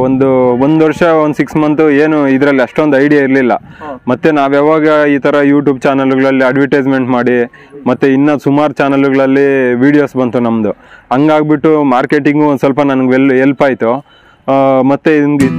ಒಂದು ಒಂದು ವರ್ಷ ಒಂದು ಸಿಕ್ಸ್ ಮಂತ್ ಏನು ಇದರಲ್ಲಿ ಅಷ್ಟೊಂದು ಐಡಿಯಾ ಇರಲಿಲ್ಲ ಮತ್ತೆ ನಾವು ಯಾವಾಗ ಈ ಥರ ಯೂಟ್ಯೂಬ್ ಚಾನಲ್ಗಳಲ್ಲಿ ಅಡ್ವರ್ಟೈಸ್ಮೆಂಟ್ ಮಾಡಿ ಮತ್ತೆ ಇನ್ನ ಸುಮಾರು ಚಾನಲ್ಗಳಲ್ಲಿ ವಿಡಿಯೋಸ್ ಬಂತು ನಮ್ಮದು ಹಂಗಾಗ್ಬಿಟ್ಟು ಮಾರ್ಕೆಟಿಂಗು ಒಂದು ಸ್ವಲ್ಪ ನನಗೆ ವೆಲ್ ಹೆಲ್ಪ್ ಆಯಿತು ಮತ್ತೆ ಹಿಂಗೆ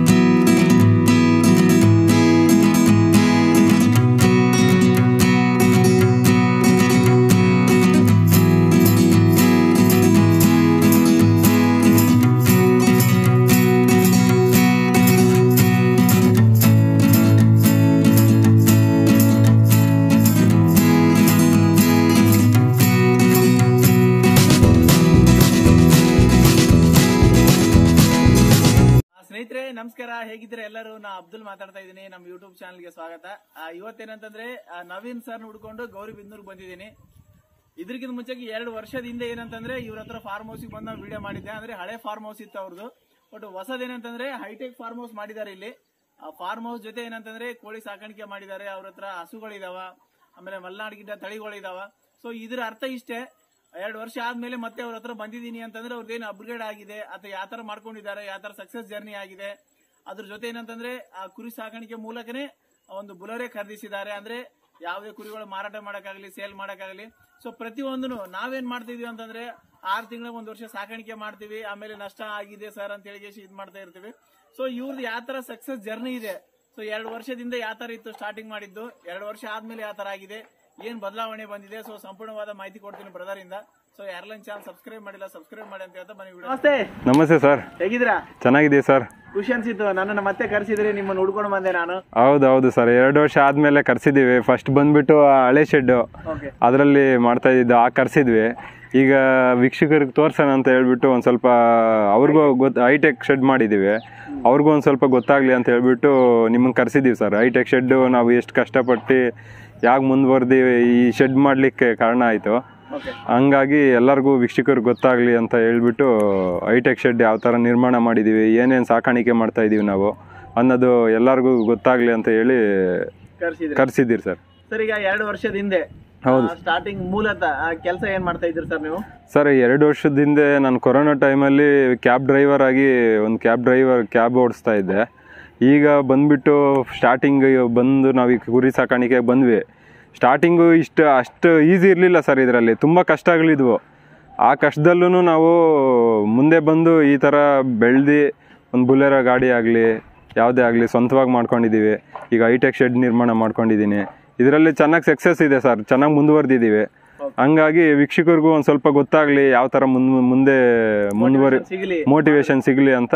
ಆ, ಸ್ನೇಹಿತರೆ ನಮಸ್ಕಾರ ಹೇಗಿದ್ರೆ ಎಲ್ಲರೂ ನಾ ಅಬ್ದುಲ್ ಮಾತಾಡ್ತಾ ಇದ್ದೀನಿ ನಮ್ಮ ಯೂಟ್ಯೂಬ್ ಚಾನಲ್ಗೆ ಸ್ವಾಗತ ಆ, ಇವತ್ತೇನಂತಂದ್ರೆ ಆ, ನವೀನ್ ಸರ್ ಹುಡ್ಕೊಂಡು ಗೌರಿ ಬಿದ್ನೂರ್ ಬಂದಿದ್ದೀನಿ ಇದ್ರಕ್ಕಿಂತ ಮುಂಚೆಗೆ ಎರಡು ವರ್ಷದ ಹಿಂದೆ ಏನಂತಂದ್ರೆ ಇವ್ರ ಹತ್ರ ಫಾರ್ಮ್ ಹೌಸಿಗೆ ಬಂದು ನಾವು ವಿಡಿಯೋ ಮಾಡಿದ್ದೆ ಅಂದ್ರೆ ಹಳೆ ಫಾರ್ಮ್ ಹೌಸ್ ಇತ್ತು ಅವ್ರದ್ದು ಬಟ್ ಹೊಸದೇನಂತಂದ್ರೆ ಹೈಟೆಕ್ ಫಾರ್ಮ್ ಹೌಸ್ ಮಾಡಿದ್ದಾರೆ ಇಲ್ಲಿ ಆ ಫಾರ್ಮ್ ಹೌಸ್ ಜೊತೆ ಏನಂತಂದ್ರೆ ಕೋಳಿ ಸಾಕಾಣಿಕೆ ಮಾಡಿದ್ದಾರೆ ಅವ್ರ ಹತ್ರ ಹಸುಗಳಿದಾವ ಆಮೇಲೆ ಮಲ್ನಾಡ್ ಗಿಡ್ಡ ತಳಿಗಳಿದಾವ ಸೊ ಇದ್ರ ಅರ್ಥ ಇಷ್ಟೇ ಎರಡು ವರ್ಷ ಆದ್ಮೇಲೆ ಮತ್ತೆ ಅವ್ರ ಹತ್ರ ಬಂದಿದ್ದೀನಿ ಅಂತಂದ್ರೆ ಅವ್ರದ್ದೇನು ಅಪ್ಗ್ರೇಡ್ ಆಗಿದೆ ಅಥವಾ ಯಾವ ತರ ಮಾಡ್ಕೊಂಡಿದ್ದಾರೆ ಯಾವ ತರ ಸಕ್ಸಸ್ ಜರ್ನಿ ಆಗಿದೆ ಅದ್ರ ಜೊತೆ ಏನಂತಂದ್ರೆ ಆ ಕುರಿ ಸಾಕಾಣಿಕೆ ಮೂಲಕನೇ ಒಂದು ಬುಲರೇ ಖರೀದಿಸಿದ್ದಾರೆ ಅಂದ್ರೆ ಯಾವುದೇ ಕುರಿಗಳು ಮಾರಾಟ ಮಾಡಕ್ಕಾಗಲಿ ಸೇಲ್ ಮಾಡಕ್ಕಾಗಲಿ ಸೊ ಪ್ರತಿಯೊಂದನು ನಾವೇನ್ ಮಾಡ್ತಿದೀವಿ ಅಂತಂದ್ರೆ ಆರು ತಿಂಗಳ ಒಂದ್ ವರ್ಷ ಸಾಕಾಣಿಕೆ ಮಾಡ್ತೀವಿ ಆಮೇಲೆ ನಷ್ಟ ಆಗಿದೆ ಸರ್ ಅಂತ ಹೇಳಿ ಇದು ಮಾಡ್ತಾ ಇರ್ತೀವಿ ಸೊ ಇವ್ರದ್ದು ಯಾವ ತರ ಸಕ್ಸಸ್ ಜರ್ನಿ ಇದೆ ಸೊ ಎರಡು ವರ್ಷದಿಂದ ಯಾವ ತರ ಇತ್ತು ಸ್ಟಾರ್ಟಿಂಗ್ ಮಾಡಿದ್ದು ಎರಡು ವರ್ಷ ಆದ್ಮೇಲೆ ಯಾವ ತರ ಆಗಿದೆ ಏನ್ ಬದಲಾವಣೆ ಬಂದಿದೆ ಸೊ ಸಂಪೂರ್ಣವಾದ ಮಾಹಿತಿ ಕೊಡ್ತೀನಿ ಬ್ರದರ್ ಇಂದ ಸೊ ಯಾರೆಲ್ಲ ಚಾನಲ್ ಸಬ್ಸ್ಕ್ರೈಬ್ ಮಾಡಿಲ್ಲ ಸಬ್ಸ್ಕ್ರೈಬ್ ಮಾಡಿ ಅಂತ ಹೇಳ್ತಾ ಬನ್ನಿ ನಮಸ್ತೆ ನಮಸ್ತೆ ಸರ್ ಹೇಗಿದ್ರಾ ಚೆನ್ನಾಗಿದೆ ಸರ್ ಖುಷಿ ಅನ್ಸಿತ್ತು ನನ್ನನ್ನು ಮತ್ತೆ ಕರೆಸಿದ್ರೆ ನಿಮ್ಮನ್ನು ಹುಡ್ಕೊಂಡು ಬಂದೆ ನಾನು ಹೌದು ಹೌದು ಸರ್ ಎರಡು ವರ್ಷ ಆದಮೇಲೆ ಕರ್ಸಿದ್ದೀವಿ ಫಸ್ಟ್ ಬಂದ್ಬಿಟ್ಟು ಆ ಹಳೆ ಶೆಡ್ಡು ಓಕೆ ಅದರಲ್ಲಿ ಮಾಡ್ತಾ ಇದ್ದು ಆ ಕರ್ಸಿದ್ವಿ ಈಗ ವೀಕ್ಷಕರಿಗೆ ತೋರ್ಸೋಣ ಅಂತ ಹೇಳ್ಬಿಟ್ಟು ಒಂದು ಸ್ವಲ್ಪ ಅವ್ರಿಗೂ ಗೊತ್ತು ಹೈಟೆಕ್ ಶೆಡ್ ಮಾಡಿದ್ದೀವಿ ಅವ್ರಿಗೂ ಒಂದು ಸ್ವಲ್ಪ ಗೊತ್ತಾಗಲಿ ಅಂತ ಹೇಳ್ಬಿಟ್ಟು ನಿಮ್ಮನ್ನು ಕರ್ಸಿದ್ದೀವಿ ಸರ್ ಹೈಟೆಕ್ ಶೆಡ್ಡು ನಾವು ಎಷ್ಟು ಕಷ್ಟಪಟ್ಟು ಯಾಕೆ ಮುಂದುವರೆದು ಈ ಶೆಡ್ ಮಾಡಲಿಕ್ಕೆ ಕಾರಣ ಆಯಿತು ಓಕೆ ಹಂಗಾಗಿ ಎಲ್ಲರಿಗೂ ವೀಕ್ಷಕರಿಗೆ ಗೊತ್ತಾಗಲಿ ಅಂತ ಹೇಳ್ಬಿಟ್ಟು ಹೈಟೆಕ್ ಶೆಡ್ ಯಾವ ಥರ ನಿರ್ಮಾಣ ಮಾಡಿದ್ದೀವಿ ಏನೇನು ಸಾಕಾಣಿಕೆ ಮಾಡ್ತಾ ಇದ್ದೀವಿ ನಾವು ಅನ್ನೋದು ಎಲ್ಲರಿಗೂ ಗೊತ್ತಾಗಲಿ ಅಂತ ಹೇಳಿ ಕರೆಸಿದ್ರೆ ಕರ್ಸಿದ್ದೀರಿ ಸರ್ ಸರ್ ಈಗ ಎರಡು ವರ್ಷದ ಹಿಂದೆ ಹೌದು. ಸ್ಟಾರ್ಟಿಂಗ್ ಮೂಲತಃ ಕೆಲಸ ಏನ್ ಮಾಡ್ತಾ ಇದ್ರಿ ಸರ್ ನೀವು ಸರ್ ಎರಡು ವರ್ಷದ ಹಿಂದೆ ನಾನು ಕೊರೋನಾ ಟೈಮಲ್ಲಿ ಕ್ಯಾಬ್ ಡ್ರೈವರ್ ಆಗಿ ಒಂದು ಕ್ಯಾಬ್ ಡ್ರೈವರ್ ಕ್ಯಾಬ್ ಓಡಿಸ್ತಾ ಇದ್ದೆ ಈಗ ಬಂದ್ಬಿಟ್ಟು ಸ್ಟಾರ್ಟಿಂಗ್ ಬಂದು ನಾವು ಈ ಕುರಿ ಸಾಕಾಣಿಕೆಗೆ ಬಂದ್ವಿ ಸ್ಟಾರ್ಟಿಂಗು ಇಷ್ಟು ಅಷ್ಟು ಈಸಿ ಇರಲಿಲ್ಲ ಸರ್ ಇದರಲ್ಲಿ ತುಂಬ ಕಷ್ಟಗಳಿದ್ವು ಆ ಕಷ್ಟದಲ್ಲೂ ನಾವು ಮುಂದೆ ಬಂದು ಈ ಥರ ಬೆಳೆದು ಒಂದು ಬುಲೆರೋ ಗಾಡಿ ಆಗಲಿ ಯಾವುದೇ ಆಗಲಿ ಸ್ವಂತವಾಗಿ ಮಾಡ್ಕೊಂಡಿದ್ದೀವಿ ಈಗ ಹೈಟೆಕ್ ಶೆಡ್ ನಿರ್ಮಾಣ ಮಾಡ್ಕೊಂಡಿದ್ದೀನಿ ಇದರಲ್ಲಿ ಚೆನ್ನಾಗಿ ಸಕ್ಸಸ್ ಇದೆ ಸರ್ ಚೆನ್ನಾಗಿ ಮುಂದುವರೆದಿದ್ದೀವಿ ಹಂಗಾಗಿ ವೀಕ್ಷಕರಿಗೂ ಒಂದು ಸ್ವಲ್ಪ ಗೊತ್ತಾಗಲಿ ಯಾವ ಥರ ಮುಂದ್ ಮುಂದೆ ಮುಂದುವರಿ ಸಿಗಲಿ ಮೋಟಿವೇಶನ್ ಸಿಗಲಿ ಅಂತ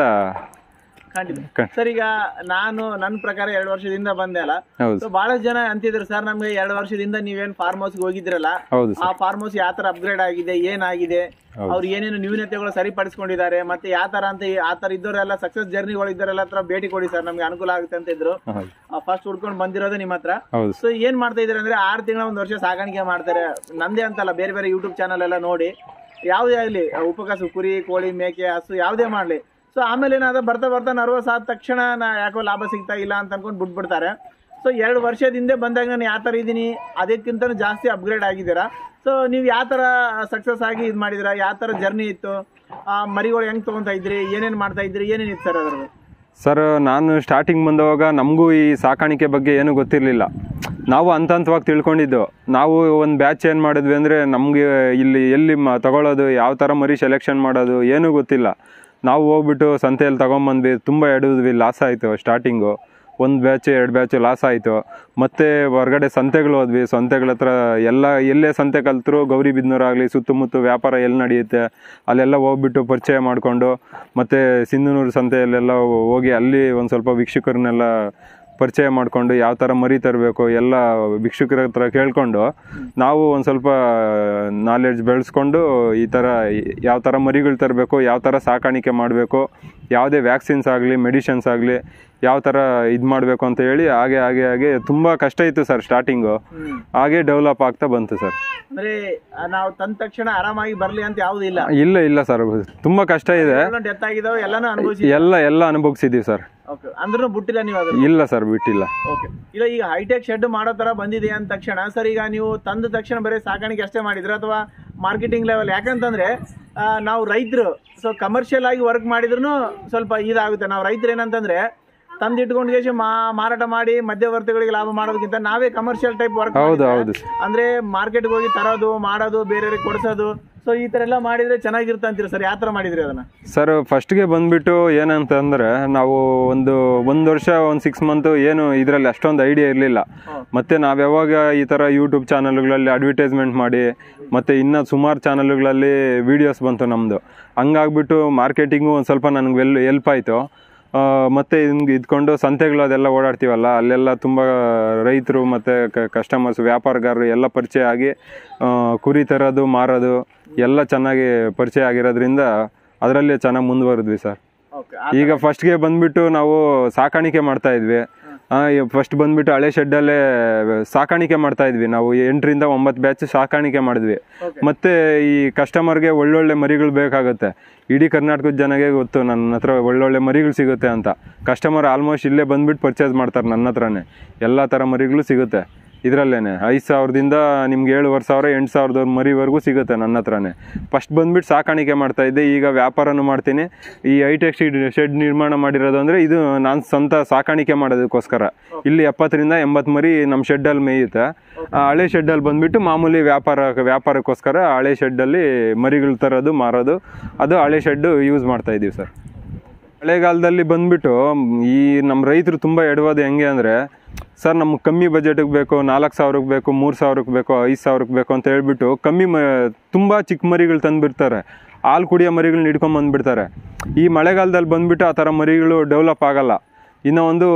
ಖಂಡಿತ ಕ- ಸರ್ ಈಗ ನಾನು ನನ್ನ ಪ್ರಕಾರ ಎರಡು ವರ್ಷದಿಂದ ಬಂದೆ ಅಲ್ಲ ಹೌದು ಸೊ ಬಹಳಷ್ಟು ಜನ ಅಂತಿದ್ರು ಸರ್ ನಮ್ಗೆ ಎರಡು ವರ್ಷದಿಂದ ನೀವೇನ್ ಫಾರ್ಮ್ ಹೌಸ್ಗೆ ಹೋಗಿದ್ರಲ್ಲ ಹೌದು ಆ ಫಾರ್ಮ್ ಹೌಸ್ ಯಾವ ತರ ಅಪ್ಗ್ರೇಡ್ ಆಗಿದೆ ಏನಾಗಿದೆ ಅವ್ರು ಏನೇನು ನ್ಯೂನತೆಗಳು ಸರಿಪಡಿಸ್ಕೊಂಡಿದ್ದಾರೆ ಮತ್ತೆ ಯಾವ ತರ ಅಂತ ಈ- ಆ ತರ ಇದ್ದವರೆಲ್ಲ ಸಕ್ಸಸ್ ಜರ್ನಿಗಳು ಇದ್ದವರೆಲ್ಲ ಹತ್ರ ಭೇಟಿ ಕೊಡಿ ಸರ್ ನಮ್ಗೆ ಅನುಕೂಲ ಆಗುತ್ತೆ ಅಂತ ಇದ್ರು ಹೌದು ಫಸ್ಟ್ ಹುಡ್ಕೊಂಡು ಬಂದಿರೋದು ನಿಮ್ಮ ಹತ್ರ ಹೌದು ಸೊ ಏನ್ ಮಾಡ್ತಾ ಇದಾರೆ ಅಂದ್ರೆ ಆರು ತಿಂಗಳ ಒಂದು ವರ್ಷ ಸಾಕಾಣಿಕೆ ಮಾಡ್ತಾರೆ ನಂದೇ ಅಂತಲ್ಲ ಬೇರೆ ಬೇರೆ ಯೂಟ್ಯೂಬ್ ಚಾನಲ್ ಎಲ್ಲ ನೋಡಿ ಯಾವುದೇ ಆಗಲಿ ಉಪಕಸು ಕುರಿ ಕೋಳಿ ಮೇಕೆ ಹಸು ಯಾವುದೇ ಮಾಡಲಿ ಸೊ ಆಮೇಲೆ ಏನಾದ್ರು ಬರ್ತಾ ಬರ್ತಾ ನರ್ವಸ್ ಆದ ತಕ್ಷಣ ನಾ ಯಾಕೋ ಲಾಭ ಸಿಗ್ತಾ ಇಲ್ಲ ಅಂತ ಅನ್ಕೊಂಡು ಬಿಟ್ಬಿಡ್ತಾರೆ ಸೊ ಎರಡು ವರ್ಷದಿಂದ ಬಂದಾಗ ನಾನು ಯಾವ ಥರ ಇದ್ದೀನಿ ಅದಕ್ಕಿಂತ ಜಾಸ್ತಿ ಅಪ್ಗ್ರೇಡ್ ಆಗಿದ್ದೀರಾ ಸೊ ನೀವು ಯಾವ ಥರ ಸಕ್ಸಸ್ ಆಗಿ ಇದು ಮಾಡಿದಿರಾ ಯಾವ ಥರ ಜರ್ನಿ ಇತ್ತು ಆ, ಮರಿಗಳು ಹೆಂಗ್ ತೊಗೊತಾ ಇದ್ರಿ ಏನೇನು ಮಾಡ್ತಾ ಇದ್ರಿ ಏನೇನಿತ್ತು ಸರ್ ಅದ್ರದ್ದು ಸರ್ ನಾನು ಸ್ಟಾರ್ಟಿಂಗ್ ಬಂದವಾಗ ನಮಗೂ ಈ ಸಾಕಾಣಿಕೆ ಬಗ್ಗೆ ಏನೂ ಗೊತ್ತಿರಲಿಲ್ಲ ನಾವು ಹಂತ ಹಂತವಾಗಿ ತಿಳ್ಕೊಂಡಿದ್ದು ನಾವು ಒಂದು ಬ್ಯಾಚ್ ಏನು ಮಾಡಿದ್ವಿ ಅಂದರೆ ನಮಗೆ ಇಲ್ಲಿ ಎಲ್ಲಿ ಮ ತಗೊಳ್ಳೋದು ಯಾವ ಥರ ಮರಿ ಸೆಲೆಕ್ಷನ್ ಮಾಡೋದು ಏನೂ ಗೊತ್ತಿಲ್ಲ ನಾವು ಹೋಗ್ಬಿಟ್ಟು ಸಂತೆಯಲ್ಲಿ ತೊಗೊಂಬಂದ್ವಿ ತುಂಬ ಎಡದ್ವಿ ಲಾಸ್ ಆಯಿತು ಸ್ಟಾರ್ಟಿಂಗು ಒಂದು ಬ್ಯಾಚ್ ಎರಡು ಬ್ಯಾಚ್ ಲಾಸ್ ಆಯಿತು ಮತ್ತು ಹೊರಗಡೆ ಸಂತೆಗಳು ಹೋದ್ವಿ ಸಂತೆಗಳ ಹತ್ರ ಎಲ್ಲ ಎಲ್ಲೇ ಸಂತೆ ಕಲ್ತರು ಗೌರಿ ಬಿದ್ನೂರಾಗಲಿ ಸುತ್ತಮುತ್ತ ವ್ಯಾಪಾರ ಎಲ್ಲಿ ನಡೆಯುತ್ತೆ ಅಲ್ಲೆಲ್ಲ ಹೋಗ್ಬಿಟ್ಟು ಪರಿಚಯ ಮಾಡಿಕೊಂಡು ಮತ್ತು ಸಿಂಧನೂರು ಸಂತೆಯಲ್ಲೆಲ್ಲ ಹೋಗಿ ಅಲ್ಲಿ ಒಂದು ಸ್ವಲ್ಪ ವೀಕ್ಷಕರನ್ನೆಲ್ಲ ಪರಿಚಯ ಮಾಡಿಕೊಂಡು ಯಾವ ಥರ ಮರಿ ತರಬೇಕು ಎಲ್ಲ ವೀಕ್ಷಕರ ಹತ್ರ ಕೇಳ್ಕೊಂಡು ನಾವು ಒಂದು ಸ್ವಲ್ಪ ನಾಲೆಡ್ಜ್ ಬೆಳೆಸ್ಕೊಂಡು ಈ ಥರ ಯಾವ ಥರ ಮರಿಗಳು ತರಬೇಕು ಯಾವ ಥರ ಸಾಕಾಣಿಕೆ ಮಾಡಬೇಕು ಯಾವುದೇ ವ್ಯಾಕ್ಸಿನ್ಸ್ ಆಗಲಿ ಮೆಡಿಷನ್ಸ್ ಆಗಲಿ ಯಾವ ಥರ ಇದು ಮಾಡಬೇಕು ಅಂತ ಹೇಳಿ ಹಾಗೆ ಹಾಗೆ ಹಾಗೆ ತುಂಬ ಕಷ್ಟ ಇತ್ತು ಸರ್ ಸ್ಟಾರ್ಟಿಂಗು ಹ್ಮ್ ಹಾಗೆ ಡೆವಲಪ್ ಆಗ್ತಾ ಬಂತು ಸರ್ ಅಂದ್ರೆ ಆ, ನಾವು ತಂದ ತಕ್ಷಣ ಆರಾಮಾಗಿ ಬರ್ಲಿ ಅಂತ ಯಾವುದೂ ಇಲ್ಲ ಇಲ್ಲ ಇಲ್ಲ ಸರ್ ತುಂಬ ಕಷ್ಟ ಇದೆ ಡೆತ್ ಆಗಿದಾವೆ ಎಲ್ಲಾನು ಅನುಭವಿಸಿ ಎಲ್ಲ ಎಲ್ಲ ಅನುಭವಿಸಿದ್ದೀವಿ ಸರ್ ಓಕೆ ಅಂದ್ರೂ ಬಿಟ್ಟಿಲ್ಲ ನೀವು ಅದ್ರ ಇಲ್ಲ ಸರ್ ಬಿಟ್ಟಿಲ್ಲ ಓಕೆ ಇಲ್ಲ ಈಗ ಹೈಟೆಕ್ ಶೆಡ್ ಮಾಡೋ ತರ ಬಂದಿದೆ ಅಂದ ತಕ್ಷಣ ಸರ್ ಈಗ ನೀವು ತಂದ ತಕ್ಷಣ ಬರೀ ಸಾಕಾಣಿಕೆ ಅಷ್ಟೇ ಮಾಡಿದ್ರ ಅಥವಾ ಮಾರ್ಕೆಟಿಂಗ್ ಲೆವೆಲ್ ಯಾಕಂತಂದ್ರೆ ಆ, ನಾವು ರೈತರು ಸೊ ಕಮರ್ಷಿಯಲ್ ಆಗಿ ವರ್ಕ್ ಮಾಡಿದ್ರು ಸ್ವಲ್ಪ ಇದಾಗುತ್ತೆ ನಾವು ರೈತರು ಏನಂತಂದ್ರೆ ತಂದು ಇಟ್ಕೊಂಡು ಮಾ ಮಾರಾಟ ಮಾಡಿ ಮಧ್ಯವರ್ತಿಗಳಿಗೆ ಲಾಭ ಮಾಡೋದಕ್ಕಿಂತ ನಾವೇ ಕಮರ್ಷಿಯಲ್ ಟೈಪ್ ವರ್ಕ್ ಹೌದು ಹೌದು ಅಂದ್ರೆ ಮಾರ್ಕೆಟ್ಗೆ ಹೋಗಿ ತರೋದು ಮಾಡೋದು ಬೇರೆಯವ್ರಿಗೆ ಕೊಡ್ಸೋದು ಸೊ ಈ ತರ ಎಲ್ಲ ಮಾಡಿದ್ರೆ ಚೆನ್ನಾಗಿರುತ್ತೆ ಅಂತೀರಿ ಸರ್ ಯಾವ ತರ ಮಾಡಿದ್ರಿ ಅದನ್ನ ಸರ್ ಫಸ್ಟ್ಗೆ ಬಂದ್ಬಿಟ್ಟು ಏನಂತಂದ್ರೆ ನಾವು ಒಂದು ಒಂದು ವರ್ಷ ಒಂದು ಸಿಕ್ಸ್ ಮಂತ್ ಏನು ಇದರಲ್ಲಿ ಅಷ್ಟೊಂದು ಐಡಿಯಾ ಇರಲಿಲ್ಲ ಮತ್ತೆ ನಾವು ಯಾವಾಗ ಈ ಥರ ಯೂಟ್ಯೂಬ್ ಚಾನಲ್ಗಳಲ್ಲಿ ಅಡ್ವರ್ಟೈಸ್ಮೆಂಟ್ ಮಾಡಿ ಮತ್ತೆ ಇನ್ನೂ ಸುಮಾರು ಚಾನಲ್ಗಳಲ್ಲಿ ವೀಡಿಯೋಸ್ ಬಂತು ನಮ್ಮದು ಹಂಗಾಗ್ಬಿಟ್ಟು ಮಾರ್ಕೆಟಿಂಗು ಒಂದು ಸ್ವಲ್ಪ ನನಗೆ ವೆಲ್ ಎಲ್ಪ್ ಆಯಿತು ಮತ್ತೆ ಹಿಂಗೆ ಇದ್ಕೊಂಡು ಸಂತೆಗಳು ಅದೆಲ್ಲ ಓಡಾಡ್ತೀವಲ್ಲ ಅಲ್ಲೆಲ್ಲ ತುಂಬ ರೈತರು ಮತ್ತು ಕಸ್ಟಮರ್ಸ್ ವ್ಯಾಪಾರಗಾರರು ಎಲ್ಲ ಪರಿಚಯ ಆಗಿ ಆ, ಕುರಿ ತರೋದು ಮಾರೋದು ಎಲ್ಲ ಚೆನ್ನಾಗಿ ಪರಿಚಯ ಆಗಿರೋದ್ರಿಂದ ಅದರಲ್ಲೇ ಚೆನ್ನಾಗಿ ಮುಂದುವರೆದ್ವಿ ಸರ್ ಓಕೆ ಈಗ ಫಸ್ಟ್ಗೆ ಬಂದ್ಬಿಟ್ಟು ನಾವು ಸಾಕಾಣಿಕೆ ಮಾಡ್ತಾ ಇದ್ವಿ ಫಸ್ಟ್ ಬಂದ್ಬಿಟ್ಟು ಹಳೆ ಶೆಡ್ಡಲ್ಲೇ ಸಾಕಾಣಿಕೆ ಮಾಡ್ತಾ ಇದ್ವಿ ನಾವು ಎಂಟರಿಂದ ಒಂಬತ್ತು ಬ್ಯಾಚ್ ಸಾಕಾಣಿಕೆ ಮಾಡಿದ್ವಿ ಮತ್ತೆ ಈ ಕಸ್ಟಮರ್ಗೆ ಒಳ್ಳೊಳ್ಳೆ ಮರಿಗಳು ಬೇಕಾಗುತ್ತೆ ಇಡೀ ಕರ್ನಾಟಕದ ಜನಗೆ ಗೊತ್ತು ನನ್ನ ಹತ್ರ ಒಳ್ಳೊಳ್ಳೆ ಮರಿಗಳು ಸಿಗುತ್ತೆ ಅಂತ ಕಸ್ಟಮರ್ ಆಲ್ಮೋಸ್ಟ್ ಇಲ್ಲೇ ಬಂದ್ಬಿಟ್ಟು ಪರ್ಚೇಸ್ ಮಾಡ್ತಾರೆ ನನ್ನ ಹತ್ರನೇ ಎಲ್ಲ ಥರ ಮರಿಗಳು ಸಿಗುತ್ತೆ ಇದರಲ್ಲೇನೆ ಐದು ಸಾವಿರದಿಂದ ನಿಮ್ಗೆ ಏಳುವರೆ ಸಾವಿರ ಎಂಟು ಸಾವಿರದ ಮರಿವರೆಗೂ ಸಿಗುತ್ತೆ ನನ್ನ ಹತ್ರನೇ ಫಸ್ಟ್ ಬಂದ್ಬಿಟ್ಟು ಸಾಕಾಣಿಕೆ ಮಾಡ್ತಾ ಇದ್ದೆ ಈಗ ವ್ಯಾಪಾರನೂ ಮಾಡ್ತೀನಿ ಈ ಹೈಟೆಕ್ ಶೆಡ್ ಶೆಡ್ ನಿರ್ಮಾಣ ಮಾಡಿರೋದು ಅಂದರೆ ಇದು ನಾನು ಸ್ವಂತ ಸಾಕಾಣಿಕೆ ಮಾಡೋದಕ್ಕೋಸ್ಕರ ಇಲ್ಲಿ ಎಪ್ಪತ್ತರಿಂದ ಎಂಬತ್ತು ಮರಿ ನಮ್ಮ ಶೆಡ್ಡಲ್ಲಿ ಮೇಯುತ್ತೆ ಆ ಹಳೆ ಶೆಡ್ಡಲ್ಲಿ ಬಂದ್ಬಿಟ್ಟು ಮಾಮೂಲಿ ವ್ಯಾಪಾರ ವ್ಯಾಪಾರಕ್ಕೋಸ್ಕರ ಹಳೆ ಶೆಡ್ಡಲ್ಲಿ ಮರಿಗಳು ತರೋದು ಮಾರೋದು ಅದು ಹಳೆ ಶೆಡ್ಡು ಯೂಸ್ ಮಾಡ್ತಾ ಇದ್ದೀವಿ ಸರ್ ಮಳೆಗಾಲದಲ್ಲಿ ಬಂದ್ಬಿಟ್ಟು ಈ ನಮ್ಮ ರೈತರು ತುಂಬ ಎಡವೋದು ಹೆಂಗೆ ಅಂದರೆ ಸರ್ ನಮ್ಗೆ ಕಮ್ಮಿ ಬಜೆಟಿಗೆ ಬೇಕು ನಾಲ್ಕು ಸಾವಿರಕ್ಕೆ ಬೇಕು ಮೂರು ಸಾವಿರಕ್ಕೆ ಬೇಕು ಐದು ಸಾವಿರಕ್ಕೆ ಬೇಕು ಅಂತ ಹೇಳ್ಬಿಟ್ಟು ಕಮ್ಮಿ ಮ ತುಂಬ ಚಿಕ್ಕ ಮರಿಗಳು ತಂದುಬಿಡ್ತಾರೆ ಹಾಲು ಕುಡಿಯೋ ಮರಿಗಳನ್ನ ಹಿಡ್ಕೊಂಡ್ ಬಂದ್ಬಿಡ್ತಾರೆ ಈ ಮಳೆಗಾಲದಲ್ಲಿ ಬಂದ್ಬಿಟ್ಟು ಆ ಥರ ಮರಿಗಳು ಡೆವಲಪ್ ಆಗಲ್ಲ ಇನ್ನು ಒಂದು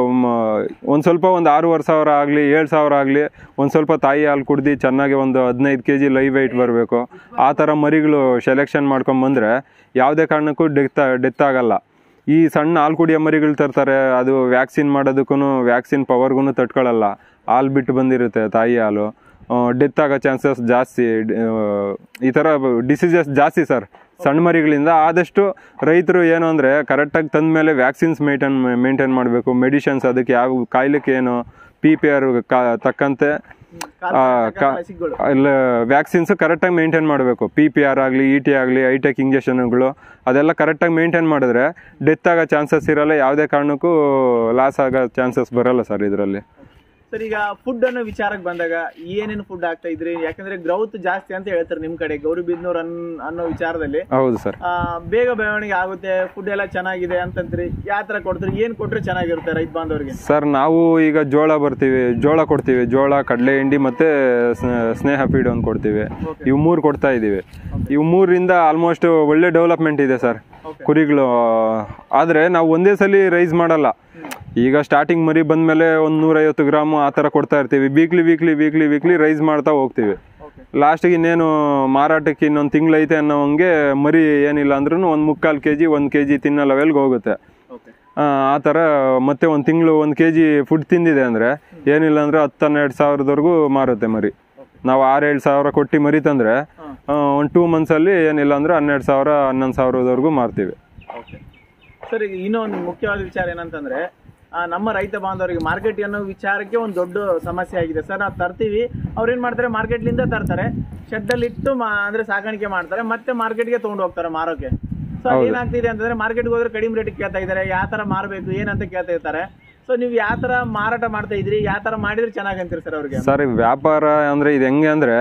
ಒಂದು ಸ್ವಲ್ಪ ಒಂದು ಆರೂವರೆ ಸಾವಿರ ಆಗಲಿ ಏಳು ಸಾವಿರ ಆಗಲಿ ಒಂದು ಸ್ವಲ್ಪ ತಾಯಿ ಹಾಲು ಕುಡ್ದು ಚೆನ್ನಾಗಿ ಒಂದು ಹದಿನೈದು ಕೆ ಜಿ ಲೈವ್ ವೆಯ್ಟ್ ಬರಬೇಕು ಆ ಥರ ಮರಿಗಳು ಸೆಲೆಕ್ಷನ್ ಮಾಡ್ಕೊಂಬಂದ್ರೆ ಯಾವುದೇ ಕಾರಣಕ್ಕೂ ಡೆತ್ ಡೆತ್ ಆಗಲ್ಲ ಈ ಸಣ್ಣ ಹಾಲು ಕುಡಿಯೋ ಮರಿಗಳು ತರ್ತಾರೆ ಅದು ವ್ಯಾಕ್ಸಿನ್ ಮಾಡೋದಕ್ಕೂ ವ್ಯಾಕ್ಸಿನ್ ಪವರ್ಗೂ ತಟ್ಕೊಳ್ಳಲ್ಲ ಹಾಲು ಬಿಟ್ಟು ಬಂದಿರುತ್ತೆ ತಾಯಿ ಹಾಲು ಡೆತ್ ಆಗೋ ಚಾನ್ಸಸ್ ಜಾಸ್ತಿ ಡ್- ಆ, ಈ ಥರ ಡಿಸೀಸಸ್ ಜಾಸ್ತಿ ಸರ್ ಸಣ್ಣ ಮರಿಗಳಿಂದ ಆದಷ್ಟು ರೈತರು ಏನು ಅಂದರೆ ಕರೆಕ್ಟಾಗಿ ತಂದ ಮೇಲೆ ವ್ಯಾಕ್ಸಿನ್ಸ್ ಮೇಂಟೈನ್ ಮೇಂಟೈನ್ ಮಾಡಬೇಕು ಮೆಡಿಷನ್ಸ್ ಅದಕ್ಕೆ ಯಾವ ಕಾಯಿಲೆಗೆ ಏನು ಪಿ ಪಿ ಆರ್ ಕಾ ತಕ್ಕಂತೆ ಆ, ಕಾ- ಲಸಿಕೆಗಳು. ಇಲ್ಲ ವ್ಯಾಕ್ಸಿನ್ಸ್ ಕರೆಕ್ಟಾಗಿ ಮೇಂಟೈನ್ ಮಾಡಬೇಕು ಪಿ ಪಿ ಆರ್ ಆಗಲಿ ಇ ಟಿ ಆಗಲಿ ಐಟೆಕ್ ಇಂಜೆಕ್ಷನ್ಗಳು ಅದೆಲ್ಲ ಕರೆಕ್ಟಾಗಿ ಮೇಂಟೈನ್ ಮಾಡಿದ್ರೆ ಡೆತ್ ಆಗೋ ಚಾನ್ಸಸ್ ಇರಲ್ಲ ಯಾವುದೇ ಕಾರಣಕ್ಕೂ ಲಾಸ್ ಆಗೋ ಚಾನ್ಸಸ್ ಬರಲ್ಲ ಸರ್ ಇದರಲ್ಲಿ ಸರ್ ಈಗ ಫುಡ್ ಅನ್ನೋ ವಿಚಾರಕ್ಕೆ ಬಂದಾಗ ಏನೇನು ಫುಡ್ ಆಗ್ತಾ ಇದ್ರಿ ಯಾಕಂದ್ರೆ ಗ್ರೌತ್ ಜಾಸ್ತಿ ಅಂತ ಹೇಳ್ತಾರೆ ನಿಮ್ ಕಡೆ ಗೌರಿಬಿದ್ನೂರ್ ಅನ್ ಅನ್ನೋ ವಿಚಾರದಲ್ಲಿ ಹೌದು ಸರ್ ಆ, ಬೇಗ ಬೆಳವಣಿಗೆ ಆಗುತ್ತೆ ಫುಡ್ ಎಲ್ಲ ಚೆನ್ನಾಗಿದೆ ಅಂತಂದ್ರಿ ಯಾವ ತರ ಕೊಡ್ತೀರಿ ಏನ್ ಕೊಟ್ರೆ ಚೆನ್ನಾಗಿರುತ್ತೆ ರೈತ ಬಾಂಧವರಿಗೆ ಸರ್ ನಾವು ಈಗ ಜೋಳ ಬರ್ತೀವಿ ಜೋಳ ಕೊಡ್ತೀವಿ ಜೋಳ ಕಡಲೆ ಹಿಂಡಿ ಮತ್ತೆ ಸ್ನ- ಸ್ನೇಹ ಫೀಡ್ ಒಂದು ಕೊಡ್ತೀವಿ ಇವು ಮೂರು ಕೊಡ್ತಾ ಇದ್ದೀವಿ ಇವು ಮೂರಿಂದ ಆಲ್ಮೋಸ್ಟ್ ಒಳ್ಳೆ ಡೆವಲಪ್ಮೆಂಟ್ ಇದೆ ಸರ್ ಕುರಿಗಳು ಆದರೆ ನಾವು ಒಂದೇ ಸಲ ರೈಸ್ ಮಾಡಲ್ಲ ಈಗ ಸ್ಟಾರ್ಟಿಂಗ್ ಮರಿ ಬಂದಮೇಲೆ ಒಂದು ನೂರೈವತ್ತು ಗ್ರಾಮು ಆ ಥರ ಕೊಡ್ತಾ ಇರ್ತೀವಿ weekly weekly weekly weekly raise ಮಾಡ್ತಾ ಹೋಗ್ತೀವಿ ಲಾಸ್ಟಿಗೆ ಇನ್ನೇನು ಮಾರಾಟಕ್ಕೆ ಇನ್ನೊಂದು ತಿಂಗಳೈತೆ ಅನ್ನೋ ಹಂಗೆ ಮರಿ ಏನಿಲ್ಲ ಅಂದ್ರೂ ಒಂದು ಮುಕ್ಕಾಲು ಕೆ ಜಿ ಒಂದು ಕೆ ಜಿ ತಿನ್ನೋ ಲೆವೆಲ್ಗೆ ಹೋಗುತ್ತೆ ಓಕೆ ಆ ಆ ಥರ ಮತ್ತೆ ಒಂದು ತಿಂಗಳು ಒಂದು ಕೆ ಜಿ ಫುಡ್ ತಿಂದಿದೆ ಅಂದರೆ ಏನಿಲ್ಲ ಅಂದರೆ ಹತ್ತು ಹನ್ನೆರಡು ಸಾವಿರದವರೆಗೂ ಮಾರುತ್ತೆ ಮರಿ ನಾವು ಆರು ಏಳು ಸಾವಿರ ಕೊಟ್ಟು ಮರಿ ತಂದರೆ ಒಂದು ಟೂ ಮಂತ್ಸಲ್ಲಿ ಏನಿಲ್ಲ ಅಂದರೆ ಹನ್ನೆರಡು ಸಾವಿರ ಹನ್ನೊಂದು ಸಾವಿರದವರೆಗೂ ಮಾರ್ತೀವಿ ಓಕೆ ಸರ್ ಈಗ ಇನ್ನೊಂದು ಮುಖ್ಯವಾದ ವಿಚಾರ ಏನಂತಂದ್ರೆ ಆ, ನಮ್ಮ ರೈತ ಬಾಂಧವರಿಗೆ ಮಾರ್ಕೆಟ್ ಅನ್ನೋ ವಿಚಾರಕ್ಕೆ ಒಂದು ದೊಡ್ಡ ಸಮಸ್ಯೆ ಆಗಿದೆ ಸರ್ ನಾವು ತರ್ತೀವಿ ಅವ್ರು ಏನ್ ಮಾಡ್ತಾರೆ ಮಾರ್ಕೆಟ್ಲಿಂದ ತರ್ತಾರೆ ಶೆಡ್ಡಲ್ಲಿ ಇಟ್ಟು ಮಾ- ಅಂದ್ರೆ ಸಾಗಾಣಿಕೆ ಮಾಡ್ತಾರೆ ಮತ್ತೆ ಮಾರ್ಕೆಟ್ಗೆ ತಗೊಂಡು ಹೋಗ್ತಾರೆ ಮಾರೋಕೆ ಸೊ ಏನಾಗ್ತಿದೆ ಅಂತಂದ್ರೆ ಮಾರ್ಕೆಟ್ಗೆ ಹೋದ್ರೆ ಕಡಿಮೆ ರೇಟ್ ಕೇಳ್ತಾ ಇದ್ದಾರೆ ಯಾವ ತರ ಮಾರಬೇಕು ಏನಂತ ಕೇಳ್ತಾ ಇರ್ತಾರೆ ಸೊ ನೀವು ಯಾವ ತರ ಮಾರಾಟ ಮಾಡ್ತಾ ಇದ್ರಿ ಯಾವ ತರ ಮಾಡಿದ್ರೆ ಚೆನ್ನಾಗಿ ಅಂತೀರಿ ಸರ್ ಅವ್ರಿಗೆ ಸರ್ ಈ ವ್ಯಾಪಾರ ಅಂದರೆ ಇದು ಹೆಂಗೆ ಅಂದರೆ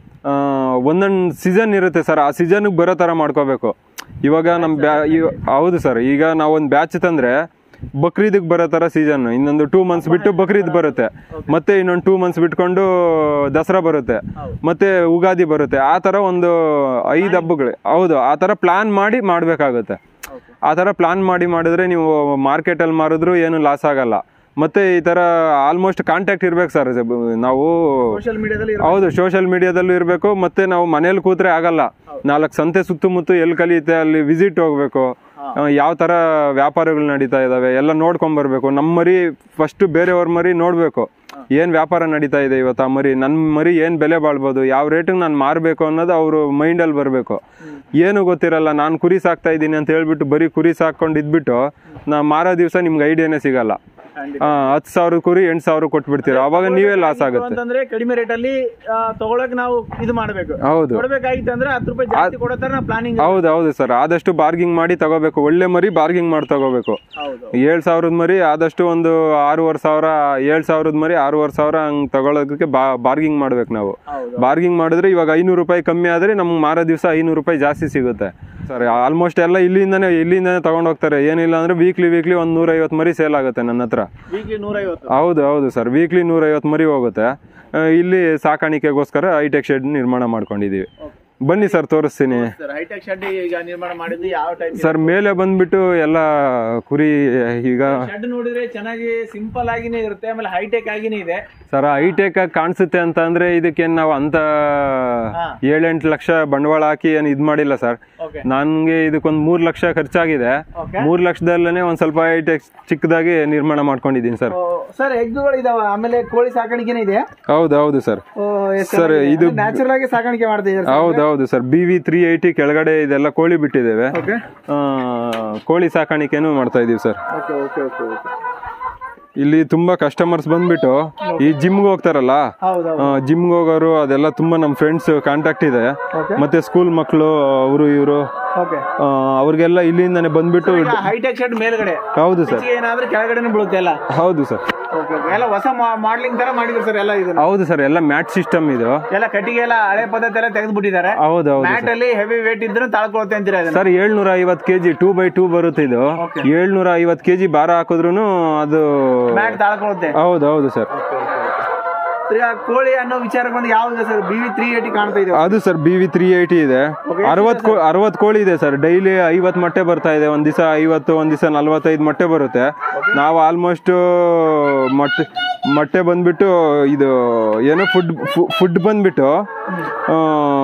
ಒಂದೊಂದು ಸೀಸನ್ ಇರುತ್ತೆ ಸರ್ ಆ ಸೀಸನ್ಗೆ ಬರೋ ಥರ ಮಾಡ್ಕೋಬೇಕು ಇವಾಗ ನಮ್ಮ ಬ್ಯಾ ಇವ- ಹೌದು ಸರ್ ಈಗ ನಾವು ಒಂದು ಬ್ಯಾಚ್ ತಂದರೆ ಬಕ್ರೀದಿಗೆ ಬರೋ ಥರ ಸೀಸನ್ ಇನ್ನೊಂದು ಟೂ ಮಂತ್ಸ್ ಬಿಟ್ಟು ಬಕ್ರೀದ್ ಬರುತ್ತೆ ಮತ್ತೆ ಇನ್ನೊಂದು ಟೂ ಮಂತ್ಸ್ ಬಿಟ್ಕೊಂಡು ದಸರಾ ಬರುತ್ತೆ ಮತ್ತೆ ಉಗಾದಿ ಬರುತ್ತೆ ಆ ಥರ ಒಂದು ಐದು ಹಬ್ಬಗಳು ಹೌದು ಆ ಥರ ಪ್ಲಾನ್ ಮಾಡಿ ಮಾಡಬೇಕಾಗುತ್ತೆ ಆ ಥರ ಪ್ಲಾನ್ ಮಾಡಿ ಮಾಡಿದ್ರೆ ನೀವು ಮಾರ್ಕೆಟಲ್ಲಿ ಮಾರಿದ್ರು ಏನು ಲಾಸ್ ಆಗಲ್ಲ ಮತ್ತೆ ಈ ಥರ ಆಲ್ಮೋಸ್ಟ್ ಕಾಂಟ್ಯಾಕ್ಟ್ ಇರ್ಬೇಕು ಸರ್ ನಾವು ಸೋಷಿಯಲ್ ಮೀಡಿಯಾದಲ್ಲಿ ಹೌದು ಸೋಷಿಯಲ್ ಮೀಡಿಯಾದಲ್ಲೂ ಇರಬೇಕು ಮತ್ತೆ ನಾವು ಮನೇಲಿ ಕೂತ್ರೆ ಆಗಲ್ಲ ನಾಲ್ಕು ಸಂತೆ ಸುತ್ತಮುತ್ತ ಎಲ್ಲಿ ಕಲಿಯುತ್ತೆ ಅಲ್ಲಿ ವಿಸಿಟ್ ಹೋಗ್ಬೇಕು ಯಾವ ಥರ ವ್ಯಾಪಾರಗಳು ನಡೀತಾ ಇದಾವೆ ಎಲ್ಲ ನೋಡ್ಕೊಂಡ್ ಬರ್ಬೇಕು ನಮ್ಮ ಮರಿ ಫಸ್ಟ್ ಬೇರೆಯವ್ರ ಮರಿ ನೋಡಬೇಕು ಏನ್ ವ್ಯಾಪಾರ ನಡೀತಾ ಇದೆ ಇವತ್ತು ಆ ಮರಿ ನನ್ನ ಮರಿ ಏನ್ ಬೆಲೆ ಬಾಳ್ಬೋದು ಯಾವ ರೇಟಿಗೆ ನಾನು ಮಾರಬೇಕು ಅನ್ನೋದು ಅವರು ಮೈಂಡಲ್ಲಿ ಬರಬೇಕು ಏನು ಗೊತ್ತಿರಲ್ಲ ನಾನು ಕುರಿ ಸಾಕ್ತಾ ಇದ್ದೀನಿ ಅಂತ ಹೇಳ್ಬಿಟ್ಟು ಬರೀ ಕುರಿ ಸಾಕೊಂಡು ಇದ್ಬಿಟ್ಟು ನಾ ಮಾರೋ ದಿವಸ ನಿಮ್ಗೆ ಐಡಿಯಾನೇ ಸಿಗಲ್ಲ ಖಂಡಿತ. ಆ, ಹತ್ತು ಸಾವಿರ ಕುರಿ ಎಂಟು ಸಾವಿರ ಕೊಟ್ಬಿಡ್ತೀರ ಅವಾಗ ನೀವೇ ಲಾಸ್ ಆಗುತ್ತೆ ಅಂತಂದ್ರೆ ಕಡಿಮೆ ರೇಟ್ ಅಲ್ಲಿ ಆ, ತಗೊಳಕ್ ನಾವು ಇದು ಮಾಡ್ಬೇಕು ಹೌದು ಕೊಡ್ಬೇಕಾಗಿತ್ತು ಅಂದ್ರೆ ಹತ್ತು ರೂಪಾಯಿ ಜಾಸ್ತಿ ಕೊಡೋ ತರ ನಾವು ಪ್ಲಾನಿಂಗ್ ಹೌದು ಹೌದು ಸರ್ ಆದಷ್ಟು ಬಾರ್ಗಿಂಗ್ ಮಾಡಿ ತಗೋಬೇಕು ಒಳ್ಳೆ ಮರಿ ಬಾರ್ಗಿಂಗ್ ಮಾಡಿ ತಗೋಬೇಕು ಹೌದು ಏಳು ಸಾವಿರದ ಮರಿ ಆದಷ್ಟು ಒಂದು ಆರೂವರೆ ಸಾವಿರ ಏಳು ಸಾವಿರದ ಮರಿ ಆರೂವರೆ ಸಾವಿರ ಹಂಗೆ ತಗೊಳೋದಕ್ಕೆ ಬಾ ಬಾರ್ಗಿಂಗ್ ಮಾಡ್ಬೇಕು ನಾವು ಹೌದು ಬಾರ್ಗಿಂಗ್ ಮಾಡಿದ್ರೆ ಇವಾಗ ಐನೂರು ರೂಪಾಯಿ ಕಮ್ಮಿ ಆದರೆ ನಮ್ಗೆ ಮಾರೋ ದಿವಸ ಐನೂರು ರೂಪಾಯಿ ಜಾಸ್ತಿ ಸಿಗುತ್ತೆ ಸರ್ ಆಲ್ಮೋಸ್ಟ್ ಎಲ್ಲ ಇಲ್ಲಿಂದನೇ ಇಲ್ಲಿಂದನೇ ತಗೊಂಡು ಹೋಗ್ತಾರೆ ಏನಿಲ್ಲ ಅಂದ್ರೆ ವೀಕ್ಲಿ ವೀಕ್ಲಿ ಒಂದು ನೂರೈವತ್ತು ಮರಿ ಸೇಲ್ ಆಗುತ್ತೆ ನನ್ನ ಹತ್ರ ವೀಕ್ಲಿ ನೂರೈವತ್ತು ಹೌದು ಹೌದು ಸರ್ ವೀಕ್ಲಿ ನೂರೈವತ್ತು ಮರಿ ಹೋಗುತ್ತೆ ಆ, ಇಲ್ಲಿ ಸಾಕಾಣಿಕೆಗೋಸ್ಕರ ಹೈಟೆಕ್ ಶೆಡ್ ನಿರ್ಮಾಣ ಮಾಡ್ಕೊಂಡಿದ್ದೀವಿ ಬನ್ನಿ ಸರ್ ತೋರಿಸ್ತೀನಿ ಸರ್ ಹೈಟೆಕ್ ಶೆಡ್ ಈಗ ನಿರ್ಮಾಣ ಮಾಡಿದ್ದು ಯಾವ ಟೈಪ್ ಸರ್ ಮೇಲೆ ಬಂದ್ಬಿಟ್ಟು ಎಲ್ಲ ಕುರಿ ಈಗ ಶೆಡ್ ನೋಡಿದ್ರೆ ಚೆನ್ನಾಗಿ ಸಿಂಪಲ್ ಆಗಿನೇ ಇರುತ್ತೆ ಆಮೇಲೆ ಹೈಟೆಕ್ ಆಗಿನೇ ಇದೆ ಸರ್ ಹೈಟೆಕ್ ಆಗಿ ಕಾಣಿಸುತ್ತೆ ಅಂತ ಅಂದ್ರೆ ಇದಕ್ಕೆ ನಾವು ಅಂತ ಹಾ. ಏಳೆಂಟು ಲಕ್ಷ ಬಂಡವಾಳ ಹಾಕಿ ಏನು ಇದು ಮಾಡಿಲ್ಲ ಸರ್ ಓಕೆ ನನ್ಗೆ ಇದಕ್ಕೊಂದು ಮೂರ್ ಲಕ್ಷ ಖರ್ಚಾಗಿದೆ ಓಕೆ ಮೂರ್ ಲಕ್ಷದಲ್ಲೇ ಒಂದ್ ಸ್ವಲ್ಪ ಹೈಟೆಕ್ ಚಿಕ್ಕದಾಗಿ ನಿರ್ಮಾಣ ಮಾಡ್ಕೊಂಡಿದ್ದೀನಿ ಸರ್ ಸರ್ ಎಗ್ಗಳು ಇದಾವ ಆಮೇಲೆ ಕೋಳಿ ಸಾಕಾಣಿಕೆನೇ ಇದೆ ಹೌದು ಹೌದು ಸರ್ ಸರ್ ಇದು ನ್ಯಾಚುರಲ್ ಆಗಿ ಸಾಕಾಣಿಕೆ ಮಾಡ್ತಾ ಇದ್ದಾರೆ ಹೌದು ಹೌದು sir B V three eighty ಕೆಳಗಡೆ ಇದೆಲ್ಲ ಕೋಳಿ ಬಿಟ್ಟಿದ್ದೇವೆ ಓಕೆ ಆ, ಕೋಳಿ ಸಾಕಾಣಿಕೆನೂ ಮಾಡ್ತಾ ಇದೀವಿ sir okay okay okay okay ಇಲ್ಲಿ ತುಂಬಾ ಕಸ್ಟಮರ್ಸ್ ಬಂದ್ಬಿಟ್ಟು ಈ ಜಿಮ್ಗೆ ಹೋಗ್ತಾರಲ್ಲ ಹೌದು ಹೌದು ಜಿಮ್ಗೆ ಹೋಗೋರು ಅದೆಲ್ಲ ತುಂಬಾ ನಮ್ಮ ಫ್ರೆಂಡ್ಸ್ ಕಾಂಟ್ಯಾಕ್ಟ್ ಇದೆ ಓಕೆ ಮತ್ತೆ ಸ್ಕೂಲ್ ಮಕ್ಕಳು ಅವರು ಇವರು ಓಕೆ ಅವ್ರಿಗೆಲ್ಲ ಇಲ್ಲಿಂದಾನೆ ಬಂದ್ಬಿಟ್ಟು ಹೈಟೆಕ್ ಶೆಡ್ ಮೇಲ್ಗಡೆ ಹೌದು ಸರ್ ಹೆಚ್ಚಿಗೆ ಏನಾದ್ರೆ ಕೆಳಗಡೆನೆ ಬೀಳುತ್ತೆ ಎಲ್ಲ ಹೌದು ಸರ್ ಓಕೆ ಓಕೆ ಎಲ್ಲ ಹೊಸ ಮಾಡ್ಲಿಂಗ್ ತರ ಮಾಡಿದ್ರು ಸರ್ ಎಲ್ಲ ಇದನ್ನ ಹೌದು ಸರ್ ಎಲ್ಲ ಮ್ಯಾಟ್ ಸಿಸ್ಟಮ್ ಇದು ಎಲ್ಲ ಕಟ್ಟಿಗೆ ಎಲ್ಲ ಹಳೆ ಪದ್ಧತಿ ಎಲ್ಲ ತೆಗೆದು ಬಿಟ್ಟಿದ್ದಾರೆ ಹೌದು ಹೌದು ಮ್ಯಾಟ್ ಅಲ್ಲಿ ಹೆವಿ ವೇಟ್ ಇದ್ರೆ ತಾಳ್ಕೊಳುತ್ತೆ ಅಂತೀರಾ ಇದನ್ನ ಸರ್ ಏಳ್ನೂರ ಐವತ್ತು ಕೆಜಿ ಟೂ ಬೈ ಟೂ ಬರುತ್ತೆ ಇದು Okay. ಏಳ್ನೂರ ಐವತ್ತು ಕೆಜಿ ಭಾರ ಹಾಕಿದ್ರು ಅದು ಮ್ಯಾಟ್ ತಾಳ್ಕೊಳುತ್ತೆ ಹೌದು ಹೌದು ಸರ್ ಈಗ ಕೋಳಿ ಅನ್ನೋ ವಿಚಾರಕ್ಕೆ ಬಂದು ಯಾವ್ದು sir B V three eighty ಕಾಣ್ತಾ ಇದೆ ಅದು sir B V three eighty ಇದೆ Okay, ಅರವತ್ತು ಅರವತ್ತು ಕೋಳಿ ಇದೆ ಸರ್ ಡೈಲಿ ಐವತ್ತು ಮೊಟ್ಟೆ ಬರ್ತಾ ಇದೆ ಒಂದ್ ದಿವಸ ಐವತ್ತು ಒಂದ್ ದಿವಸ ನಲ್ವತ್ತೈದು ಮೊಟ್ಟೆ ಬರುತ್ತೆ ನಾವು ಆಲ್ಮೋಸ್ಟ್ ಮೊಟ್ಟೆ ಮೊಟ್ಟೆ ಬಂದ್ಬಿಟ್ಟು ಇದು ಏನು ಫುಡ್ ಫುಡ್ ಬಂದ್ಬಿಟ್ಟು ಆ,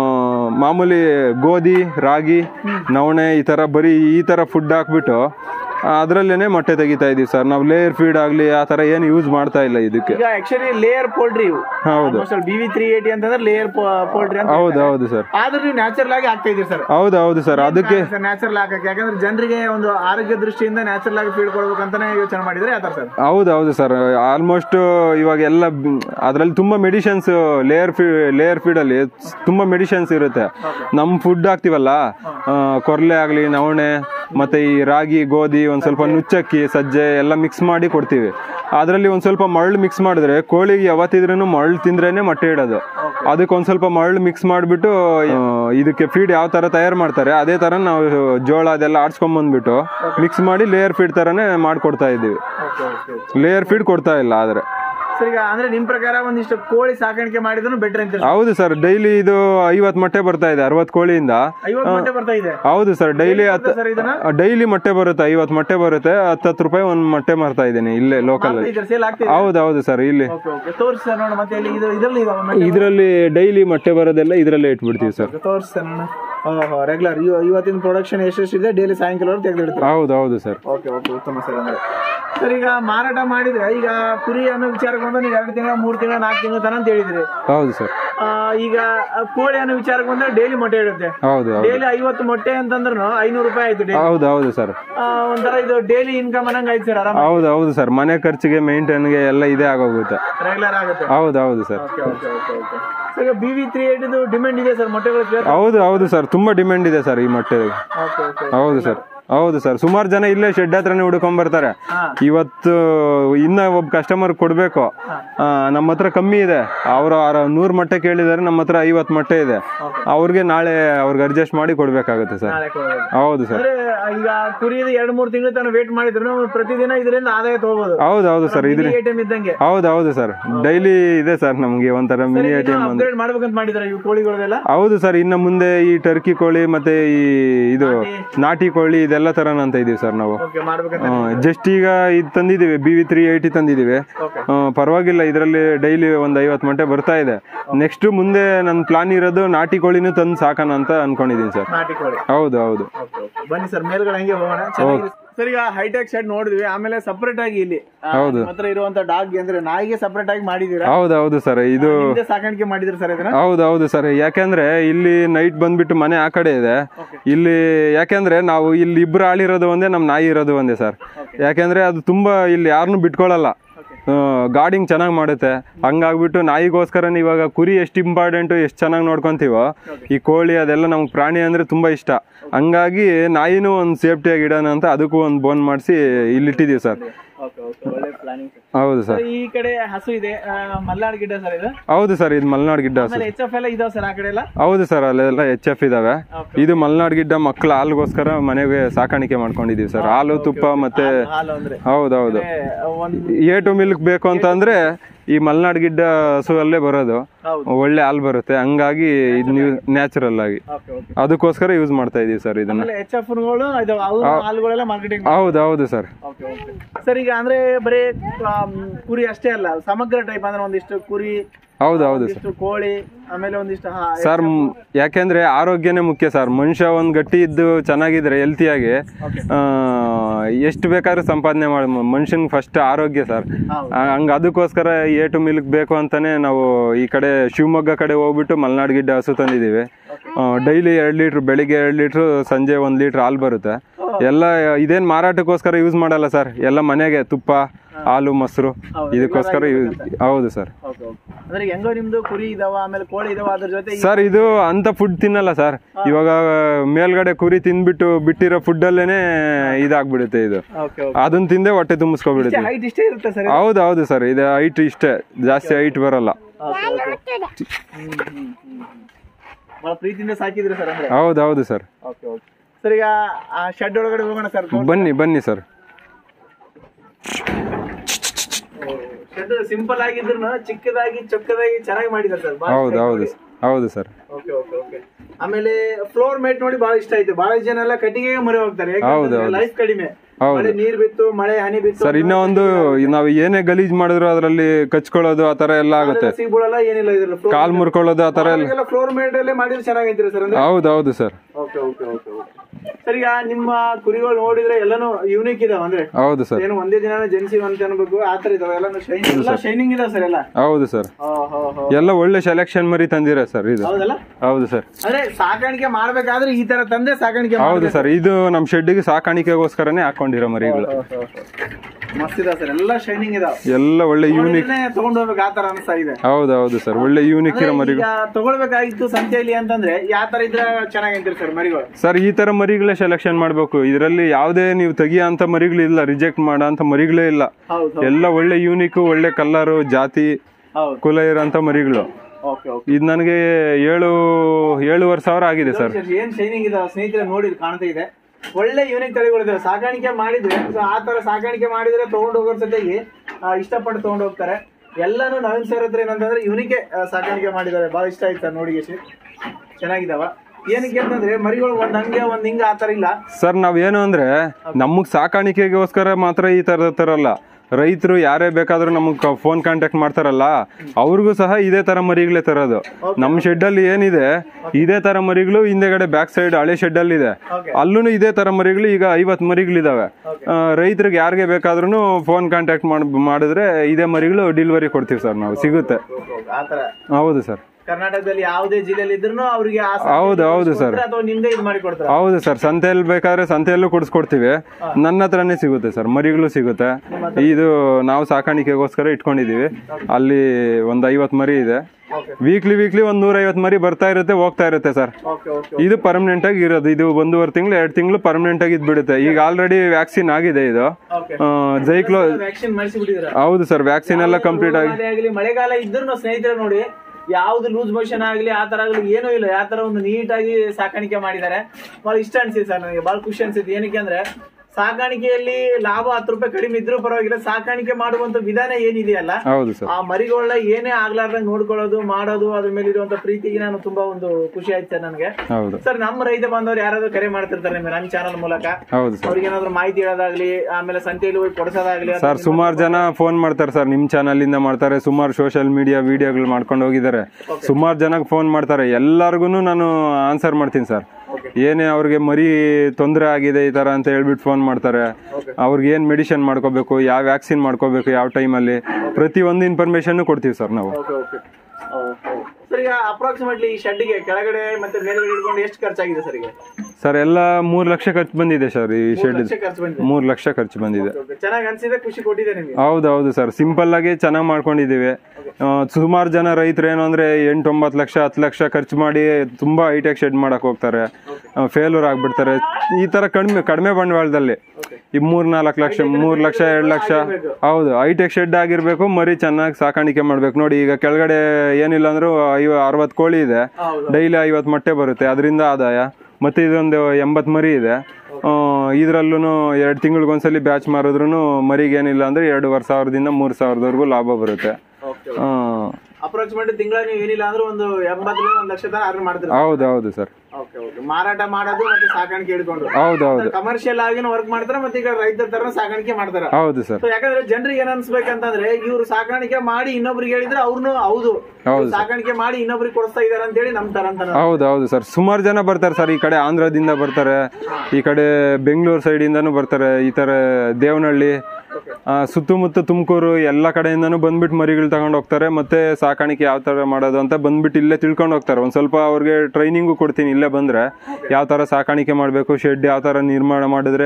ಮಾಮೂಲಿ ಗೋಧಿ ರಾಗಿ ನವಣೆ ಈ ತರ ಬರೀ ಈ ತರ ಫುಡ್ ಹಾಕ್ಬಿಟ್ಟು ಅದರಲ್ಲೇನೆ ಮೊಟ್ಟೆ ತೆಗಿತಾ ಇದೀವಿ ಸರ್ ನಾವು ಲೇಯರ್ ಫೀಡ್ ಆಗ್ಲಿ ಆ ತರ ಏನು ಯೂಸ್ ಮಾಡ್ತಾ ಇಲ್ಲ ಇದಕ್ಕೆ ಈಗ ಆಕ್ಚುಲಿ ಲೇಯರ್ ಪೋಲ್ಟ್ರಿ ಇವು ಹೌದು ಬಿ ವಿ ತ್ರೀ ಏಟಿ ಅಂತಂದ್ರೆ ಲೇಯರ್ ಪೋಲ್ಟ್ರಿ ಅಂತ ಹೌದು ಹೌದು ಸರ್ ಆದ್ರೆ ನೀವು ನ್ಯಾಚುರಲ್ ಆಗಿ ಆಗ್ತಾ ಇದೀರಿ ಸರ್ ಹೌದು ಹೌದು ಸರ್ ಅದಕ್ಕೆ ನ್ಯಾಚುರಲ್ ಹಾಕಕ್ಕೆ ಯಾಕಂದ್ರೆ ಜನರಿಗೆ ಒಂದು ಆರೋಗ್ಯ ದೃಷ್ಟಿಯಿಂದ ನ್ಯಾಚುರಲ್ ಆಗಿ ಫೀಡ್ ಕೊಡ್ಬೇಕಂತಾನೆ ಯೋಚನೆ ಮಾಡಿದ್ರೆ ಆತರ ಸರ್ ಹೌದು ಹೌದು ಸರ್ ಆಲ್ಮೋಸ್ಟ್ ಇವಾಗ ಎಲ್ಲ ಅದರಲ್ಲಿ ತುಂಬಾ medicines layer fee layer feed ಅಲ್ಲಿ ತುಂಬಾ ಮೆಡಿಷನ್ಸ್ ಇರುತ್ತೆ ನಮ್ ಫುಡ್ ಹಾಕ್ತಿವಲ್ಲ ಆ, ಕೊರ್ಲೆ ಆಗ್ಲಿ ನವಣೆ ಮತ್ತೆ ಈ ರಾಗಿ ಗೋಧಿ ಒಂದ್ ಸ್ವಲ್ಪ ನುಚ್ಚಕ್ಕಿ ಸಜ್ಜೆ ಎಲ್ಲ ಮಿಕ್ಸ್ ಮಾಡಿ ಕೊಡ್ತೀವಿ ಅದರಲ್ಲಿ ಒಂದ್ ಸ್ವಲ್ಪ ಮರಳು ಮಿಕ್ಸ್ ಮಾಡಿದ್ರೆ ಕೋಳಿಗೆ ಯಾವತ್ತಿದ್ರೂ ಮರಳು ತಿಂದ್ರೇನೆ ಮೊಟ್ಟೆ ಇಡೋದು ಅದಕ್ಕೆ ಒಂದ್ ಸ್ವಲ್ಪ ಮರಳು ಮಿಕ್ಸ್ ಮಾಡಿಬಿಟ್ಟು ಇದಕ್ಕೆ ಫೀಡ್ ಯಾವ ತರ ತಯಾರು ಮಾಡ್ತಾರೆ ಅದೇ ತರ ನಾವು ಜೋಳ ಅದೆಲ್ಲ ಆಡ್ಸ್ಕೊಂಡ್ ಬಂದ್ಬಿಟ್ಟು ಮಿಕ್ಸ್ ಮಾಡಿ ಲೇಯರ್ ಫೀಡ್ ತರನೇ ಮಾಡ್ಕೊಡ್ತಾ ಇದ್ದೀವಿ ಓಕೆ ಓಕೆ ಲೇಯರ್ ಫೀಡ್ ಕೊಡ್ತಾ ಇಲ್ಲ ಆದ್ರೆ ಸರ್ ಈಗ ಅಂದ್ರೆ ನಿಮ್ ಪ್ರಕಾರ ಒಂದಿಷ್ಟು ಕೋಳಿ ಸಾಕಾಣಿಕೆ ಮಾಡಿದ್ರು ಬೆಟರ್ ಅಂತೀರಿ ಹೌದು ಸರ್ ಡೈಲಿ ಇದು ಐವತ್ ಮೊಟ್ಟೆ ಬರ್ತಾ ಇದೆ ಅರವತ್ ಕೋಳಿಯಿಂದ ಐವತ್ತು ಮೊಟ್ಟೆ ಬರ್ತಾ ಇದೆ ಹೌದು ಸರ್ ಡೈಲಿ ಹತ್ತು ಸರ್ ಇದನ್ನ ಡೈಲಿ ಮೊಟ್ಟೆ ಬರುತ್ತೆ ಐವತ್ ಮೊಟ್ಟೆ ಬರುತ್ತೆ ಹತ್ತು ಹತ್ತು ರೂಪಾಯಿ ಒಂದ್ ಮೊಟ್ಟೆ ಮಾರ್ತಾ ಇದ್ದೀನಿ ಇಲ್ಲೇ ಲೋಕಲ್ ಅಲ್ಲಿ ಇದ್ರ ಸೇಲ್ ಆಗ್ತಿದೆ ಹೌದು ಹೌದು ಸರ್ ಇಲ್ಲಿ ಓಕೆ ಓಕೆ ತೋರಿಸಿ ಸರ್ ನೋಡ ಮತ್ತೆ ಇಲ್ಲಿ ಇದು ಇದರಲ್ಲಿ ಇದಾವೆ ಮೊಟ್ಟೆ. ಇದರಲ್ಲಿ ಡೈಲಿ ಮೊಟ್ಟೆ ಬರೋದೆಲ್ಲ ಇದರಲ್ಲೇ ಇಟ್ಬಿಡ್ತೀವಿ ಸರ್ ತೋರಿಸಿ ಸರ್ ನೋಡ ಓಹೋ ರೆಗ್ಯುಲರ್ ಇವತ್ತಿನ ಪ್ರೊಡಕ್ಷನ್ ಎಷ್ಟೆಷ್ಟಿದೆ ಡೈಲಿ ಸಾಯಂಕಾಲವರೆಗೆ ತೆಗೆದಿಡ್ತೀವಿ ಹೌದು ಹೌದು ಸರ್ ಓಕೆ ಓಕೆ ಉತ್ತಮ ಸರ್ ಅಂದ್ರೆ ಸರ್ ಈಗ ಮಾರಾಟ ಮಾಡಿದ್ರೆ ಈಗ ಕುರಿ ಅನ್ನೋ ವಿಚಾರಕ್ಕೆ ಬಂದ್ರೆ ನೀವು ಎರಡು ತಿಂಗಳ ಮೂರು ತಿಂಗಳ ನಾಲ್ಕು ತಿಂಗಳ ತನ ಅಂತ ಹೇಳಿದ್ರಿ ಹೌದು ಸರ್ ಆ, ಈಗ ಆ ಕೋಳಿ ಅನ್ನೋ ವಿಚಾರಕ್ಕೆ ಬಂದ್ರೆ ಡೈಲಿ ಮೊಟ್ಟೆ ಇಡುತ್ತೆ ಹೌದು ಹೌದು ಡೈಲಿ ಐವತ್ತು ಮೊಟ್ಟೆ ಅಂತಂದ್ರು ಐನೂರು ರೂಪಾಯಿ ಆಯ್ತು ಡೈಲಿ ಹೌದು ಹೌದು ಸರ್ ಒಂಥರ ಇದು ಡೈಲಿ ಇನ್ಕಮ್ ಅನ್ನಂಗ್ ಆಯ್ತು ಸರ್ ಆರಾಮ ಹೌದು ಹೌದು ಸರ್ ಮನೆ ಖರ್ಚಿಗೆ ಮೇಂಟೈನ್ಗೆ ಎಲ್ಲ ಇದೇ ಆಗೋಗುತ್ತೆ ರೆಗ್ಯುಲರ್ ಆಗುತ್ತೆ ಹೌದು ಹೌದು sir okay okay okay okay sir ಈಗ B V three eight demand ಇದೆ ಸರ್ ಮೊಟ್ಟೆಗಳು ಕೇಳ್ತಾರೆ ಹೌದು ಹೌದು ಸರ್ ತುಂಬಾ ಡಿಮ್ಯಾಂಡ್ ಇದೆ ಸರ್ ಈ ಮೊಟ್ಟೆಗೆ ಓಕೆ ಓಕೆ ಹೌದು ಸರ್ ಹೌದು ಸರ್ ಸುಮಾರು ಜನ ಇಲ್ಲೇ ಶೆಡ್ ಹತ್ರನೇ ಹುಡ್ಕೊಂಡ್ ಬರ್ತಾರೆ ಹಾ. ಇವತ್ತು ಇನ್ನ ಒಬ್ಬ ಕಸ್ಟಮರ್ ಕೊಡ್ಬೇಕು ಆ, ನಮ್ಮ ಹತ್ರ ಕಮ್ಮಿ ಇದೆ ಅವರು ನೂರ್ ಮೊಟ್ಟೆ ಕೇಳಿದಾರೆ ನಮ್ಮ ಹತ್ರ ಐವತ್ ಮೊಟ್ಟೆ ಇದೆ ಅವ್ರಿಗೆ ನಾಳೆ ಅವ್ರಿಗೆ ಅಡ್ಜಸ್ಟ್ ಮಾಡಿ ಕೊಡ್ಬೇಕಾಗುತ್ತೆ ಸರ್ ನಾಳೆ ಕೊಡ್ಬೇಕು ಹೌದು ಸರ್ ಅಂದ್ರೆ ಈಗ ಕುರಿದು ಎರಡು ಮೂರು ತಿಂಗಳು ತನಕ ವೇಟ್ ಮಾಡಿದ್ರು ನಾವು ಪ್ರತಿದಿನ ಇದರಿಂದ ಆದಾಯ ತಗೋಬಹುದು ಹೌದು ಹೌದು ಸರ್ ಇದ್ರ ಐಟಮ್ ಇದ್ದಂಗೆ ಹೌದು ಹೌದು ಸರ್ ಡೈಲಿ ಇದೆ ಸರ್ ನಮ್ಗೆ ಒಂಥರ mini A T M upgrade ಮಾಡ್ಬೇಕಂತ ಮಾಡಿದಾರೆ ಇವು ಕೋಳಿಗಳದೆಲ್ಲ ಹೌದು ಸರ್ ಇನ್ನು ಮುಂದೆ ಈ ಟರ್ಕಿ ಕೋಳಿ ಮತ್ತೆ ಈ ಇದು ನಾಟಿ ಕೋಳಿ ಇದೆಲ್ಲ ತರೋಣ ಅಂತ ಇದೀವಿ ಸರ್ ನಾವು ಓಕೆ ಮಾಡ್ಬೇಕಂತ ಜಸ್ಟ್ ಈಗ ಇದು ತಂದಿದ್ದೀವಿ ಬಿ ವಿ ತ್ರೀ ಏಯ್ಟಿ ತಂದಿದ್ದೀವಿ ಓಕೆ ಆ, ಪರವಾಗಿಲ್ಲ ಇದರಲ್ಲಿ ಡೈಲಿ ಒಂದು ಐವತ್ತು ಮೊಟ್ಟೆ ಬರ್ತಾ ಇದೆ ನೆಕ್ಸ್ಟ್ ಮುಂದೆ ನನ್ನ ಪ್ಲಾನ್ ಇರೋದು ನಾಟಿ ಕೋಳಿನೂ ತಂದು ಸಾಕೋಣ ಅಂತ ಅನ್ಕೊಂಡಿದ್ದೀನಿ ಸರ್ ನಾಟಿ ಕೋಳಿ ಹೌದು ಹೌದು ಓಕೆ ಓಕೆ ಬನ್ನಿ ಸರ್ ಮೇಲ್ಗಡೆ ಹಂಗೆ ಹೋಗೋಣ ಚೆನ್ನಾಗಿ ಸರ್ ಈಗ ಹೈಟೆಕ್ ಶೆಡ್ ನೋಡಿದ್ವಿ ಆಮೇಲೆ ಸಪರೇಟ್ ಆಗಿ ಇಲ್ಲಿ ಆ, ಹೌದು. ನಿಮ್ಮ ಹತ್ರ ಇರುವಂತ ಡಾಗ್ ಅಂದ್ರೆ ನಾಯಿಗೆ ಸಪರೇಟ್ ಆಗಿ ಮಾಡಿದೀರಾ ಹೌದು ಹೌದು ಸರ್ ಇದು ನಿಮ್ದೇ ಸಾಕಾಣಿಕೆ ಮಾಡಿದಿರ ಸರ್ ಇದನ್ನ ಹೌದು ಹೌದು ಸರ್ ಯಾಕೆಂದ್ರೆ ಇಲ್ಲಿ ನೈಟ್ ಬಂದ್ಬಿಟ್ಟು ಮನೆ ಆ ಕಡೆ ಇದೆ ಇಲ್ಲಿ ಯಾಕೆಂದ್ರೆ ನಾವು ಇಲ್ಲಿ ಇಬ್ರು ಆಳಿರೋದು ಒಂದೇ ನಮ್ ನಾಯಿ ಇರೋದು ಒಂದೇ ಸರ್ ಯಾಕೆಂದ್ರೆ ಅದು ತುಂಬಾ ಇಲ್ಲಿ ಯಾರನ್ನು ಬಿಟ್ಕೊಳ್ಳಲ್ಲ ಗಾರ್ಡಿಂಗ್ ಚೆನ್ನಾಗಿ ಮಾಡುತ್ತೆ ಹಂಗಾಗ್ಬಿಟ್ಟು ನಾಯಿಗೋಸ್ಕರ ಇವಾಗ ಕುರಿ ಎಷ್ಟು ಇಂಪಾರ್ಟೆಂಟು ಎಷ್ಟು ಚೆನ್ನಾಗಿ ನೋಡ್ಕೊಂತೀವೋ ಈ ಕೋಳಿ ಅದೆಲ್ಲ ನಮ್ಗೆ ಪ್ರಾಣಿ ಅಂದ್ರೆ ತುಂಬಾ ಇಷ್ಟ ಹಂಗಾಗಿ ನಾಯಿನೂ ಒಂದು ಸೇಫ್ಟಿಯಾಗಿ ಇಡೋಣ ಅಂತ ಅದಕ್ಕೂ ಒಂದು ಬೋನ್ ಮಾಡಿಸಿ ಇಲ್ಲಿಟ್ಟಿದೀವಿ ಸರ್ ಓಕೆ ಓಕೆ ಒಳ್ಳೆ ಪ್ಲಾನಿಂಗ್ ಹೌದು ಸರ್ ಈ ಕಡೆ ಹಸು ಇದೆ ಆ, ಮಲ್ನಾಡ್ ಗಿಡ್ಡ ಸರ್ ಇದು ಹೌದು ಸರ್ ಇದು ಮಲ್ನಾಡ್ ಗಿಡ್ಡ ಸರ್ ಆಮೇಲೆ ಎಚ್ ಎಫ್ ಎಲ್ಲ ಇದಾವ ಸರ್ ಆ ಕಡೆ ಎಲ್ಲ ಹೌದು ಸರ್ ಅಲ್ಲೆಲ್ಲ ಎಚ್ ಎಫ್ ಇದಾವೆ ಇದು ಮಲ್ನಾಡ್ ಗಿಡ್ಡ ಮಕ್ಕಳ ಹಾಲ್ಗೋಸ್ಕರ ಮನೆಗೆ ಸಾಕಾಣಿಕೆ ಮಾಡ್ಕೊಂಡಿದೀವಿ ಸರ್ ಹಾಲು ತುಪ್ಪ ಮತ್ತೆ ಹಾಲು ಅಂದ್ರೆ ಹೌದೌದು ಏ, ಒಂದು ಎ ಟು ಮಿಲ್ಕ್ ಬೇಕು ಅಂತ ಅಂದ್ರೆ ಈ ಮಲ್ನಾಡ್ ಗಿಡ್ಡ ಹಸು ಅಲ್ಲೇ ಬರೋದು ಹೌದು ಒಳ್ಳೆ ಹಾಲು ಬರುತ್ತೆ ಹಂಗಾಗಿ ಇದು ನೀವು ನ್ಯಾಚುರಲ್ ಆಗಿ ಓಕೆ ಓಕೆ ಅದಕ್ಕೋಸ್ಕರ ಯೂಸ್ ಮಾಡ್ತಾ ಇದೀವಿ ಸರ್ ಇದನ್ನ ಆಮೇಲೆ ಎಚ್ ಎಫ್ ಗಳು ಇದು ಅವ್ರ ಹಾಲುಗಳೆಲ್ಲ ಮಾರ್ಕೆಟಿಂಗ್ ಹೌದು ಹೌದು ಸರ್ ಓಕೆ ಓಕೆ ಸರ್ ಈಗ ಅಂದ್ರೆ ಬರೀ ಆಮ್, ಕುರಿ ಅಷ್ಟೇ ಅಲ್ಲ ಸಮಗ್ರ ಟೈಪ್ ಅಂದ್ರೆ ಒಂದಿಷ್ಟು ಕುರಿ ಹೌದು ಹೌದು ಸರ್ ಒಂದಿಷ್ಟು ಕೋಳಿ ಆಮೇಲೆ ಒಂದಿಷ್ಟು ಹಾ- ಸರ್ ಮ್- ಯಾಕೆಂದ್ರೆ ಆರೋಗ್ಯನೇ ಮುಖ್ಯ ಸರ್ ಮನುಷ್ಯ ಒಂದ್ ಗಟ್ಟಿ ಇದ್ದು ಚೆನ್ನಾಗಿದ್ರೆ ಹೆಲ್ತಿಯಾಗಿ ಎಷ್ಟು ಬೇಕಾದ್ರೂ ಸಂಪಾದನೆ ಮಾಡಿ ಮನುಷ್ಯನ್ ಫಸ್ಟ್ ಆರೋಗ್ಯ ಸರ್ ಹೌದು. ಹಂಗ ಅದಕ್ಕೋಸ್ಕರ ಎ ಟು ಮಿಲ್ಕ್ ಬೇಕು ಅಂತಾನೆ ನಾವು ಈ ಕಡೆ ಶಿವಮೊಗ್ಗ ಕಡೆ ಹೋಗ್ಬಿಟ್ಟು ಮಲ್ನಾಡ್ ಗಿಡ್ಡ ಹಸು ತಂದಿದ್ದೀವಿ ಡೈಲಿ ಎರಡು ಲೀಟ್ರ್ ಬೆಳಿಗ್ಗೆ ಎರಡು ಲೀಟ್ರ್ ಸಂಜೆ ಒಂದ್ ಲೀಟ್ರ್ ಹಾಲು ಬರುತ್ತೆ ಎಲ್ಲ ಇದೇನ್ ಮಾರಾಟಕ್ಕೋಸ್ಕರ ಯೂಸ್ ಮಾಡಲ್ಲ ಸರ್ ಎಲ್ಲ ಮನೆಗೆ ತುಪ್ಪ ಹಾಲು ಮೊಸರು ಹೌದು, ಇದಕ್ಕೋಸ್ಕರ ಯೂಸ್ ಹೌದು ಸರ್ ಓಕೆ ಓಕೆ ಅಂದ್ರೆ ಹೆಂಗೋ ನಿಮ್ದು ಕುರಿ ಇದಾವ ಆಮೇಲೆ ಕೋಳಿ ಇದಾವ ಅದ್ರ ಜೊತೆ ಈ- ಸರ್ ಇದು ಅಂತ ಫುಡ್ ತಿನ್ನಲ್ಲ ಸರ್ ಇವಾಗ ಮೇಲ್ಗಡೆ ಕುರಿ ತಿಂದ್ಬಿಟ್ಟು ಬಿಟ್ಟಿರೋ ಫುಡ್ ಅಲ್ಲೇನೆ ಇದಾಗ್ಬಿಡುತ್ತೆ ಇದು ಓಕೆ ಓಕೆ ಅದನ್ನ ತಿಂದೆ ಹೊಟ್ಟೆ ತುಂಬಿಸ್ಕೊಬಿಡುತ್ತೆ ಹೈಟ್ ಇಷ್ಟೇ ಇರುತ್ತೆ ಸರ್ ಹೌದು ಹೌದು ಸರ್ ಇದು ಹೈಟ್ ಇಷ್ಟೇ ಜಾಸ್ತಿ ಹೈಟ್ ಬರಲ್ಲ ಬಹಳ ಪ್ರೀತಿಯಿಂದ ಸಾಕಿದ್ರಿ ಸರ್ ಅಂದ್ರೆ ಹೌದು ಹೌದು ಸರ್ ಓಕೆ ಓಕೆ ಸರ್ ಈಗ ಆ ಶೆಡ್ ಒಳಗಡೆ ಹೋಗೋಣ ಸರ್ ಬನ್ನಿ ಬನ್ನಿ ಸರ್ ಶೆಡ್ ಸಿಂಪಲ್ ಆಗಿದ್ರು ಚಿಕ್ಕದಾಗಿ ಚೊಕ್ಕದಾಗಿ ಚೆನ್ನಾಗಿ ಮಾಡಿದ್ದಾರೆ ಸರ್ ಹೌದು ಹೌದು ಹೌದು ಸರ್ ಓಕೆ ಓಕೆ ಓಕೆ ಆಮೇಲೆ ಫ್ಲೋರ್ ಮೇಟ್ ನೋಡಿ ಬಹಳ ಇಷ್ಟ ಆಯ್ತು ಬಹಳ ಜನ ಎಲ್ಲ ಕಟ್ಟಿಗೆ ಮೊರೆ ಹೋಗ್ತಾರೆ ಹೌದು, ಹೌದು. ಲೈಫ್ ಕಡಿಮೆ ಹೌದು. ಮಳೆ ನೀರ್ ಬಿತ್ತು ಮಳೆ ಹನಿ ಬಿತ್ತು ಸರ್ ಇನ್ನೂ ಒಂದು ನಾವು ಏನೇ ಗಲೀಜ್ ಮಾಡಿದ್ರು ಅದರಲ್ಲಿ ಕಚ್ಕೊಳ್ಳೋದು ಆ ತರ ಎಲ್ಲ ಆಗುತ್ತೆ ಸಿಗ್ಬಿಡಲ್ಲ ಏನಿಲ್ಲ ಇದ್ರಲ್ಲಿ ಕಾಲ್ ಮುರ್ಕೊಳ್ಳೋದು ಆ ತರ ಎಲ್ಲ ಫ್ಲೋರ್ ಮೇಟ್ ಅಲ್ಲೇ ಮಾಡಿದ್ರೆ ಚೆನ್ನಾಗೈತಿರಿ ಸರ್ ಅಂದ್ರೆ ಹೌದು ಹೌದು sir okay okay okay okay sir ಈಗ ನಿಮ್ಮ ಕುರಿಗಳು ನೋಡಿದ್ರೆ ಎಲ್ಲಾನು ಯೂನಿಕ್ ಇದಾವ ಅಂದ್ರೆ ಹೌದು ಸರ್ ಏನು ಒಂದೇ ದಿನ ಜೆನ್ಸಿ ಅಂತ ಅನ್ಬೇಕು ಆತರ ಇದಾವ ಎಲ್ಲ ಶೈನಿಂಗ್ ಎಲ್ಲ ಶೈನಿಂಗ್ ಇದಾವ ಸರ್ ಎಲ್ಲ ಹೌದು ಸರ್ ಹೋ ಹೋ ಹೋ ಎಲ್ಲ ಒಳ್ಳೆ ಸೆಲೆಕ್ಷನ್ ಮರಿ ತಂದಿರ ಸರ್ ಇದು ಹೌದಲ್ಲ ಹೌದು ಸರ್ ಅಂದ್ರೆ ಸಾಕಾಣಿಕೆ ಮಾಡ್ಬೇಕಾದ್ರೆ ಈ ತರ ತಂದೆ ಸಾಕಾಣಿಕೆ ಹೌದು ಸರ್ ಇದು ನಮ್ ಶೆಡ್ಡಿಗೆ ಸಾಕಾಣಿಕೆಗೋಸ್ಕರನೇ ಹಾಕೊಂಡಿರೋ ಮರಿಗಳು ಮಸ್ತ್ ಇದಾವ ಸರ್ ಎಲ್ಲ ಶೈನಿಂಗ್ ಇದಾವ ಎಲ್ಲ ಒಳ್ಳೆ ಯೂನಿಕ್ ತಗೊಂಡ್ ಹೋಗ್ಬೇಕು ಆತರ ಅನ್ಸ್ತಾ ಇದೆ ಹೌದು ಹೌದು ಸರ್ ಒಳ್ಳೆ ಯೂನಿಕ್ ಇರೋ ಮರಿಗಳು ಈಗ ತಗೊಳ್ಬೇಕಾಗಿತ್ತು ಸಂತೆಯಲ್ಲಿ ಅಂತಂದ್ರೆ ಯಾವ ತರ ಇದ್ರೆ ಚೆನ್ನಾಗೈತಿರಿ ಸರ್ ಮರಿಗಳು ಸರ್ ಈ ತರ ಮರಿಗಳೇ ಸೆಲೆಕ್ಷನ್ ಮಾಡ್ಬೇಕು ಇದರಲ್ಲಿ ಯಾವುದೇ ನೀವು ತೆಗಿಯೋ ಅಂತ ಮರಿಗಳು ಇಲ್ಲ ರಿಜೆಕ್ಟ್ ಮಾಡೋ ಅಂತ ಮರಿಗಳೇ ಇಲ್ಲ ಹೌದು ಎಲ್ಲ ಒಳ್ಳೆ ಯೂನಿಕ್ ಒಳ್ಳೆ ಕಲರು ಜಾತಿ ಹೌದು ಕುಲ ಇರೋಂಥ ಮರಿಗಳು ಓಕೆ ಓಕೆ ಇದು ನನಗೆ ಏಳು ಏಳುವರೆ ಸಾವಿರ ಆಗಿದೆ ಸರ್ ಏನ್ ಶೈನಿಂಗ್ ಇದಾವ ಸ್ನೇಹಿತರೆ ನೋಡಿ ಕಾಣ್ತಾ ಇದೆ ಒಳ್ಳೆ ಯೂನಿಕ್ ತಳಿಗಳಿದಾವೆ ಸಾಕಾಣಿಕೆ ಮಾಡಿದ್ರೆ so ಆ ತರ ಸಾಕಾಣಿಕೆ ಮಾಡಿದ್ರೆ ತಗೊಂಡ್ ಹೋಗೋರ್ ಜೊತೆಗೆ ಆ, ಇಷ್ಟಪಟ್ಟು ತಗೊಂಡ್ ಹೋಗ್ತಾರೆ ಎಲ್ಲಾನು ನವೀನ್ ಸರ್ ಹತ್ರ ಏನಂತಂದ್ರೆ ಇವನಿಗೆ ಸಾಕಾಣಿಕೆ ಮಾಡಿದ್ದಾರೆ ಬಹಳ ಇಷ್ಟ ಆಯ್ತು ಸರ್ ನೋಡಿ ಗೆಸಿ ಚೆನ್ನಾಗಿದಾವ ಏನಕ್ಕೆ ಅಂತಂದ್ರೆ ಮರಿಗಳು ಒಂದ್ ಹಂಗೆ ಒಂದ್ ಹಿಂಗ ಆ ತರ ಇಲ್ಲ ಸರ್ ನಾವೇನು ಅಂದ್ರೆ ನಮಗ್ ಸಾಕಾಣಿಕೆಗೋಸ್ಕರ ಮಾತ್ರ ಈ ತರ ತರಲ್ಲ ರೈತರು ಯಾರೇ ಬೇಕಾದ್ರೂ ನಮಗ್ ಫೋನ್ ಕಾಂಟ್ಯಾಕ್ಟ್ ಮಾಡ್ತಾರಲ್ಲ ಅವ್ರಿಗೂ ಸಹ ಇದೇ ತರ ಮರಿಗಳೇ ತರೋದು ನಮ್ ಶೆಡ್ ಅಲ್ಲಿ ಏನಿದೆ ಇದೇ ತರ ಮರಿಗಳು ಹಿಂದೆಗಡೆ ಬ್ಯಾಕ್ ಸೈಡ್ ಹಳೆ ಶೆಡ್ ಅಲ್ಲಿ ಇದೆ Okay. ಅಲ್ಲೂ ಇದೇ ತರ ಮರಿಗಳು ಈಗ ಐವತ್ ಮರಿಗಳಿದಾವೆ ರೈತರಿಗೆ ಯಾರಿಗೆ ಬೇಕಾದ್ರೂ ಫೋನ್ ಕಾಂಟ್ಯಾಕ್ಟ್ ಮಾಡಿದ್ರೆ ಇದೇ ಮರಿಗಳು ಡೆಲಿವರಿ ಕೊಡ್ತೀವಿ ಸರ್ ನಾವು ಸಿಗುತ್ತೆ ಆ ತರ ಹೌದು ಸರ್ ಕರ್ನಾಟಕದಲ್ಲಿ ಯಾವುದೇ ಜಿಲ್ಲೆಯಲ್ಲಿ ಇದ್ರು ಅವ್ರಿಗೆ ಆ ಸಂತೆ ಹೌದು, ಹೌದು ಸರ್. ಕೊಡ್ತಾರೆ ಅಥವಾ ನಿಮ್ದೇ ಇದು ಮಾಡಿ ಕೊಡ್ತಾರೆ ಹೌದು ಸರ್ ಸಂತೆಯಲ್ಲಿ ಬೇಕಾದ್ರೆ ಸಂತೆಯಲ್ಲೂ ಕೊಡಿಸ್ಕೊಡ್ತೀವಿ ನನ್ನ ಹತ್ರನೇ ಸಿಗುತ್ತೆ ಸರ್ ಮರಿಗಳು ಸಿಗುತ್ತೆ ಇದು ನಾವು ಸಾಕಾಣಿಕೆಗೋಸ್ಕರ ಇಟ್ಕೊಂಡಿದೀವಿ ಅಲ್ಲಿ ಒಂದ್ ಐವತ್ ಮರಿ ಇದೆ ಓಕೆ ವೀಕ್ಲಿ ವೀಕ್ಲಿ ಒಂದ್ ನೂರ ಐವತ್ ಮರಿ ಬರ್ತಾ ಇರುತ್ತೆ ಹೋಗ್ತಾ ಇರುತ್ತೆ ಸರ್ ಓಕೆ ಓಕೆ ಇದು ಪರ್ಮನೆಂಟ್ ಆಗಿ ಇರೋದು ಇದು ಒಂದೂವರೆ ತಿಂಗಳು ಎರಡು ತಿಂಗಳು ಪರ್ಮನೆಂಟ್ ಆಗಿ ಇದ್ಬಿಡುತ್ತೆ ಈಗ ಆಲ್ರೆಡಿ ವ್ಯಾಕ್ಸಿನ್ ಆಗಿದೆ ಇದು ಓಕೆ ಜೈಕ್ಲೋ ವ್ಯಾಕ್ಸಿನ್ ಮಾಡಿಸಿ ಬಿಟ್ಟಿದ್ರ ಹೌದು ಸರ್ ವ್ಯಾಕ್ಸಿನ್ ಎಲ್ಲ ಕಂಪ್ಲೀಟ್ ಆಗಿ ಆಗಲಿ ಮಳೆಗಾಲ ಇದ್ರು ಸ್ನೇಹಿತರೆ ನೋಡಿ ಯಾವ್ದು ಲೂಸ್ ಮೋಷನ್ ಆಗ್ಲಿ ಆ ತರ ಆಗ್ಲಿ ಏನೂ ಇಲ್ಲ ಯಾವ ತರ ಒಂದು ನೀಟಾಗಿ ಸಾಕಾಣಿಕೆ ಮಾಡಿದ್ದಾರೆ ಬಹಳ ಇಷ್ಟ ಅನ್ಸಿದೆ ಸರ್ ನನಗೆ ಬಹಳ ಖುಷಿ ಅನ್ಸಿದೆ ಏನಕ್ಕೆ ಅಂದ್ರೆ ಸಾಕಾಣಿಕೆಯಲ್ಲಿ ಲಾಭ ಹತ್ತು ರೂಪಾಯಿ ಕಡಿಮೆ ಇದ್ರೂ ಪರವಾಗಿಲ್ಲ ಸಾಕಾಣಿಕೆ ಮಾಡುವಂತ ವಿಧಾನ ಏನಿದೆಯಲ್ಲ ಹೌದು ಸರ್ ಆ ಮರಿಗಳನ್ನ ಏನೇ ಆಗ್ಲಾರ್ದಂಗ್ ನೋಡ್ಕೊಳ್ಳೋದು ಮಾಡೋದು ಅದ್ರ ಮೇಲೆ ಇರುವಂತ ಪ್ರೀತಿಗೆ ನಾನು ತುಂಬಾ ಒಂದು ಖುಷಿ ಆಯ್ತು ಸರ್ ನನಗೆ ಹೌದು ಸರ್ ನಮ್ಮ ರೈತ ಬಾಂಧವರು ಯಾರಾದ್ರೂ ಕರೆ ಮಾಡ್ತಿರ್ತಾರೆ ನಿಮ್ಗೆ ನನ್ನ ಚಾನಲ್ ಮೂಲಕ ಹೌದು ಸರ್ ಅವ್ರಿಗೆ ಏನಾದ್ರು ಮಾಹಿತಿ ಹೇಳೋದಾಗ್ಲಿ ಆಮೇಲೆ ಸಂತೆಯಲ್ಲಿ ಹೋಗಿ ಕೊಡಿಸೋದಾಗ್ಲಿ ಸರ್ ಸುಮಾರು ಜನ ಫೋನ್ ಮಾಡ್ತಾರೆ ಸರ್ ನಿಮ್ ಚಾನಲ್ ಇಂದ ಮಾಡ್ತಾರೆ ಸುಮಾರು ಸೋಷಿಯಲ್ ಮೀಡಿಯಾ ವಿಡಿಯೋಗಳು ಮಾಡ್ಕೊಂಡು ಹೋಗಿದ್ದಾರೆ ಸುಮಾರು ಜನಕ್ಕೆ ಫೋನ್ ಮಾಡ್ತಾರೆ ಎಲ್ಲಾರ್ಗು ನಾನು ಆನ್ಸರ್ ಮಾಡ್ತೀನಿ ಸರ್ ಏನೇ ಅವ್ರಿಗೆ ಮರಿ ತೊಂದರೆ ಆಗಿದೆ ಈ ತರ ಅಂತ ಹೇಳ್ಬಿಟ್ಟು ಫೋನ್ ಮಾಡ್ತಾರೆ ಅವ್ರಿಗೆ ಏನ್ ಮೆಡಿಸಿನ್ ಮಾಡ್ಕೋಬೇಕು ಯಾವ ವ್ಯಾಕ್ಸಿನ್ ಮಾಡ್ಕೋಬೇಕು ಯಾವ ಟೈಮಲ್ಲಿ ಪ್ರತಿ ಒಂದು ಇನ್ಫಾರ್ಮೇಶನ್ ಕೊಡ್ತೀವಿ ಸರ್ ನಾವು ಓಕೆ ಓಕೆ ಸರ್ ಈಗ ಅಪ್ರಾಕ್ಸಿಮೇಟ್ಲಿ ಈ ಶೆಡ್ಗೆ ಕೆಳಗಡೆ ಮತ್ತೆ ಮೇಲ್ಗಡೆ ಹಿಡ್ಕೊಂಡು ಎಷ್ಟು ಖರ್ಚಾಗಿದೆ ಸರ್ ಈಗ ಸರ್ ಎಲ್ಲ ಮೂರ್ ಲಕ್ಷ ಖರ್ಚು ಬಂದಿದೆ ಸರ್ ಈ ಶೆಡ್ ಲಕ್ಷ ಖರ್ಚು ಬಂದಿದೆ ಮೂರ್ ಲಕ್ಷ ಖರ್ಚು ಬಂದಿದೆ ಚೆನ್ನಾಗಿ ಅನ್ಸಿದೆ ಖುಷಿ ಕೊಟ್ಟಿದೆ ನಿಮಗೆ ಹೌದು ಹೌದು ಸರ್ ಸಿಂಪಲ್ ಆಗಿ ಚೆನ್ನಾಗಿ ಮಾಡ್ಕೊಂಡಿದೀವಿ ಸುಮಾರು ಜನ ರೈತರು ಏನು ಅಂದ್ರೆ ಎಂಟು ಒಂಬತ್ತು ಲಕ್ಷ ಹತ್ತು ಲಕ್ಷ ಖರ್ಚು ಮಾಡಿ ತುಂಬಾ ಹೈಟೆಕ್ ಶೆಡ್ ಮಾಡಕ್ ಹೋಗ್ತಾರೆ ಫೇಲ್ಯೂರ್ ಆಗ್ಬಿಡ್ತಾರೆ ಈ ತರ ಕಡಿಮೆ ಕಡಿಮೆ ಬಂಡವಾಳದಲ್ಲಿ ಈ ಮೂರ್ ನಾಲ್ಕು ಲಕ್ಷ ಮೂರ್ ಲಕ್ಷ ಎರಡ್ ಲಕ್ಷ ಹೌದು ಹೈಟೆಕ್ ಶೆಡ್ ಆಗಿರ್ಬೇಕು ಮರಿ ಚೆನ್ನಾಗಿ ಸಾಕಾಣಿಕೆ ಮಾಡ್ಬೇಕು ನೋಡಿ ಈಗ ಕೆಳಗಡೆ ಏನಿಲ್ಲ ಅಂದ್ರೂ ಐವ ಅರವತ್ತು ಕೋಳಿ ಇದೆ ಹೌದು. ಡೈಲಿ ಐವತ್ತು ಮೊಟ್ಟೆ ಬರುತ್ತೆ ಅದರಿಂದ ಆದಾಯ ಮತ್ತೆ ಇದೊಂದು ಎಂಬತ್ತು ಮರಿ ಇದೆ ಇದರಲ್ಲೂ ಎರಡು ತಿಂಗಳಿಗೊಂದ್ಸಲಿ ಬ್ಯಾಚ್ ಮಾರಿದ್ರು ಮರಿಗೆ ಏನಿಲ್ಲ ಅಂದ್ರೆ ಎರಡೂವರೆ ಸಾವಿರದಿಂದ ಮೂರು ಸಾವಿರದವರೆಗೂ ಲಾಭ ಬರುತ್ತೆ ಓಕೆ ಆ, ಅಪ್ರಾಕ್ಸಿಮೇಟ್ ತಿಂಗಳ ನೀವು ಏನಿಲ್ಲ ಅಂದ್ರೆ ಒಂದು ಎಂಬತ್ತರಿಂದ ಒಂದು ಲಕ್ಷ ತನಕ ಅರ್ನ್ ಮಾಡ್ತೀರಾ ಹೌದು ಹೌದು ಸರ್ ಓಕೆ ಓಕೆ ಮಾರಾಟ ಮಾಡೋದು ಮತ್ತೆ ಸಾಕಾಣಿಕೆ ಹಿಡ್ಕೊಂಡು ಹೌದು ಹೌದು ಕಮರ್ಷಿಯಲ್ ಆಗಿನ ವರ್ಕ್ ಮಾಡ್ತಾರ ಮತ್ತೆ ಈಗ ರೈತರ ತರ ಸಾಕಾಣಿಕೆ ಮಾಡ್ತಾರ ಹೌದು ಸರ್ So, ಯಾಕಂದ್ರೆ ಜನರಿಗೆ ಏನ್ ಅನ್ಸ್ಬೇಕಂತಂದ್ರೆ ಇವ್ರು ಸಾಕಾಣಿಕೆ ಮಾಡಿ ಇನ್ನೊಬ್ರಿಗೆ ಹೇಳಿದ್ರೆ ಅವ್ರನ್ನು ಹೌದು ಹೌದು ಇವ್ರು ಸಾಕಾಣಿಕೆ ಮಾಡಿ ಇನ್ನೊಬ್ರಿಗೆ ಕೊಡಿಸ್ತಾ ಇದಾರೆ ಅಂತ ಹೇಳಿ ನಂಬ್ತಾರ ಅಂತ ಹೌದು ಹೌದು ಸರ್ ಸುಮಾರು ಜನ ಬರ್ತಾರೆ ಸರ್ ಈ ಕಡೆ ಆಂಧ್ರದಿಂದ ಬರ್ತಾರೆ ಈ ಕಡೆ ಬೆಂಗಳೂರು ಸೈಡ್ ಇಂದಾನು ಬರ್ತಾರೆ ಈ ತರ ದೇವನಹಳ್ಳಿ ಆ, ಸುತ್ತಮುತ್ತ ತುಮಕೂರು ಎಲ್ಲ ಕಡೆಯಿಂದಾನು ಬಂದ್ಬಿಟ್ಟು ಮರಿಗಳು ತಗೊಂಡು ಹೋಗ್ತಾರೆ ಮತ್ತೆ ಸಾಕಾಣಿಕೆ ಯಾವ ತರ ಮಾಡೋದು ಅಂತ ಬಂದ್ಬಿಟ್ಟು ಇಲ್ಲೇ ತಿಳ್ಕೊಂಡು ಹೋಗ್ತಾರೆ ಒಂದ್ ಸ್ವಲ್ಪ ಅವ್ರಿಗೆ ಟ್ರೈನಿಂಗು ಕೊಡ್ತೀನಿ ಇಲ್ಲೇ ಬಂದ್ರೆ ಯಾವ ತರ ಸಾಕಾಣಿಕೆ ಮಾಡ್ಬೇಕು ಶೆಡ್ ಯಾವ ತರ ನಿರ್ಮಾಣ ಮಾಡಿದ್ರೆ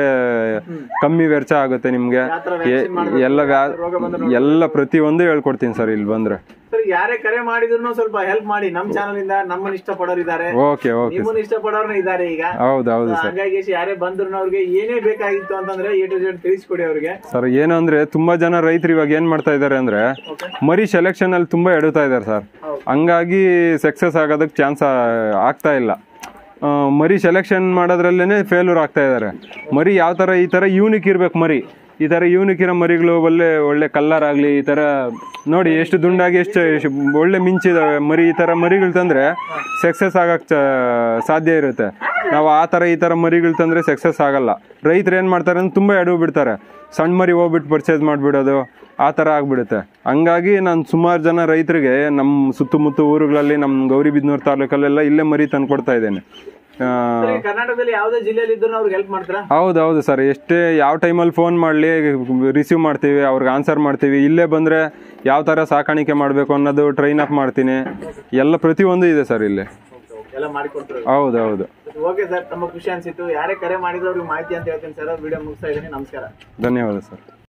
ಕಮ್ಮಿ ವೆಚ್ಚ ಆಗುತ್ತೆ ನಿಮ್ಗೆ ಯಾವ ತರ ಎ- vaccine ಮಾಡ್ಬೇಕು, ಎಲ್ಲ ವ್ಯಾ- ರೋಗ ಬಂದ್ರೆ ಎಲ್ಲ ಪ್ರತಿಯೊಂದು ಹೇಳ್ಕೊಡ್ತೀನಿ ಸರ್ ಇಲ್ಲಿ ಬಂದ್ರೆ ಸರ್ ಯಾರೇ ಕರೆ ಮಾಡಿದ್ರು ಸ್ವಲ್ಪ ಹೆಲ್ಪ್ ಮಾಡಿ ನಮ್ ಚಾನಲ್ ಇಂದ ನಮ್ಮನ್ನ ಇಷ್ಟಪಡೋರು ಇದಾರೆ ಓಕೆ ಓಕೆ ನಿಮ್ಮನ್ನ ಇಷ್ಟಪಡೋರ್ನು ಇದಾರೆ ಈಗ ಹೌದು ಹೌದು ಸರ್ ಹಾಗಾಗಿ ಯಾರೇ ಬಂದ್ರು ಅವ್ರಿಗೆ ಏನೇ ಬೇಕಾಗಿತ್ತು ಅಂತಂದ್ರೆ ಎ ಟು ಜೆಡ್ ತಿಳಿಸ್ಕೊಡಿ ಅವ್ರಿಗೆ ಸರ್ ಏನು ಅಂದ್ರೆ ತುಂಬಾ ಜನ ರೈತರು ಇವಾಗ ಏನ್ ಮಾಡ್ತಾ ಇದಾರೆ ಅಂದ್ರೆ ಮರಿ ಸೆಲೆಕ್ಷನ್ ಅಲ್ಲಿ ತುಂಬಾ ಎಡುತ್ತಾ ಇದಾರೆ ಸರ್ ಹಂಗಾಗಿ ಸಕ್ಸಸ್ ಆಗೋದಕ್ಕೆ ಚಾನ್ಸ್ ಆಗ್ತಾ ಇಲ್ಲ ಆ, ಮರಿ ಸೆಲೆಕ್ಷನ್ ಮಾಡೋದ್ರಲ್ಲೇನೆ ಫೇಲ್ಯೂರ್ ಆಗ್ತಾ ಇದಾರೆ ಮರಿ ಯಾವ ತರ ಈ ತರ ಯೂನಿಕ್ ಇರ್ಬೇಕು ಮರಿ ಈ ತರ ಯೂನಿಕ್ ಇರೋ ಮರಿಗಳು ಒಳ್ಳೆ ಒಳ್ಳೆ ಕಲ್ಲರ್ ಆಗ್ಲಿ ಈ ತರ ನೋಡಿ ಎಷ್ಟು ದುಂಡಾಗಿ ಎಷ್ಟು ಎಷ್ಟು ಒಳ್ಳೆ ಮಿಂಚಿದಾವೆ ಮರಿ ಈ ತರ ಮರಿಗಳು ತಂದ್ರೆ ಸಕ್ಸಸ್ ಆಗಕ್ ಚ- ಸಾಧ್ಯ ಇರುತ್ತೆ ನಾವು ಆ ತರ ಈ ತರ ಮರಿಗಳು ತಂದ್ರೆ ಸಕ್ಸಸ್ ಆಗಲ್ಲ ರೈತರು ಏನ್ ಮಾಡ್ತಾರೆ ಅಂದ್ರೆ ತುಂಬಾ ಎಡವು ಬಿಡ್ತಾರೆ ಸಣ್ಣ ಮರಿ ಹೋಗ್ಬಿಟ್ಟು ಪರ್ಚೇಸ್ ಮಾಡ್ಬಿಡೋದು ಆ ತರ ಆಗ್ಬಿಡುತ್ತೆ ಹಂಗಾಗಿ ನಾನು ಸುಮಾರು ಜನ ರೈತರಿಗೆ ನಮ್ಮ ಸುತ್ತಮುತ್ತ ಊರುಗಳಲ್ಲಿ ನಮ್ಮ ಗೌರಿಬಿದನೂರು ತಾಲೂಕಲ್ಲೆಲ್ಲ ಇಲ್ಲೇ ಮರಿ ತಂದು ಕೊಡ್ತಾ ಇದ್ದೇನೆ ಆ, ಸರ್, ಈ ಕರ್ನಾಟಕದಲ್ಲಿ ಯಾವ್ದೇ ಜಿಲ್ಲೆಯಲ್ಲಿ ಇದ್ರು ಅವ್ರಿಗೆ ಹೆಲ್ಪ್ ಮಾಡ್ತಾರಾ ಹೌದು ಹೌದು ಸರ್ ಎಷ್ಟೇ ಯಾವ ಟೈಮಲ್ಲಿ ಫೋನ್ ಮಾಡಲಿ ರಿಸೀವ್ ಮಾಡ್ತೀವಿ ಅವ್ರಿಗೆ ಆನ್ಸರ್ ಮಾಡ್ತೀವಿ ಇಲ್ಲೇ ಬಂದರೆ ಯಾವ ಥರ ಸಾಕಾಣಿಕೆ ಮಾಡಬೇಕು ಅನ್ನೋದು ಟ್ರೈನ್ ಅಪ್ ಮಾಡ್ತೀನಿ ಎಲ್ಲ ಪ್ರತಿಯೊಂದು ಇದೆ ಸರ್ ಇಲ್ಲಿ ಎಲ್ಲ ಮಾಡಿಕೊಡ್ತಾರೆ ಹೌದು ಹೌದು ಓಕೆ ಸರ್ ತಮ್ಮ ಖುಷಿ ಅನ್ಸಿತ್ತು ಯಾರೇ ಕರೆ ಮಾಡಿದ್ರು ಅವ್ರಿಗೆ ಮಾಹಿತಿ ಅಂತ ಹೇಳ್ತೀನಿ ಸರ್ ವಿಡಿಯೋ ಮುಗಿಸ್ತಾ ಇದ್ದೀನಿ ನಮಸ್ಕಾರ ಧನ್ಯವಾದ ಸರ್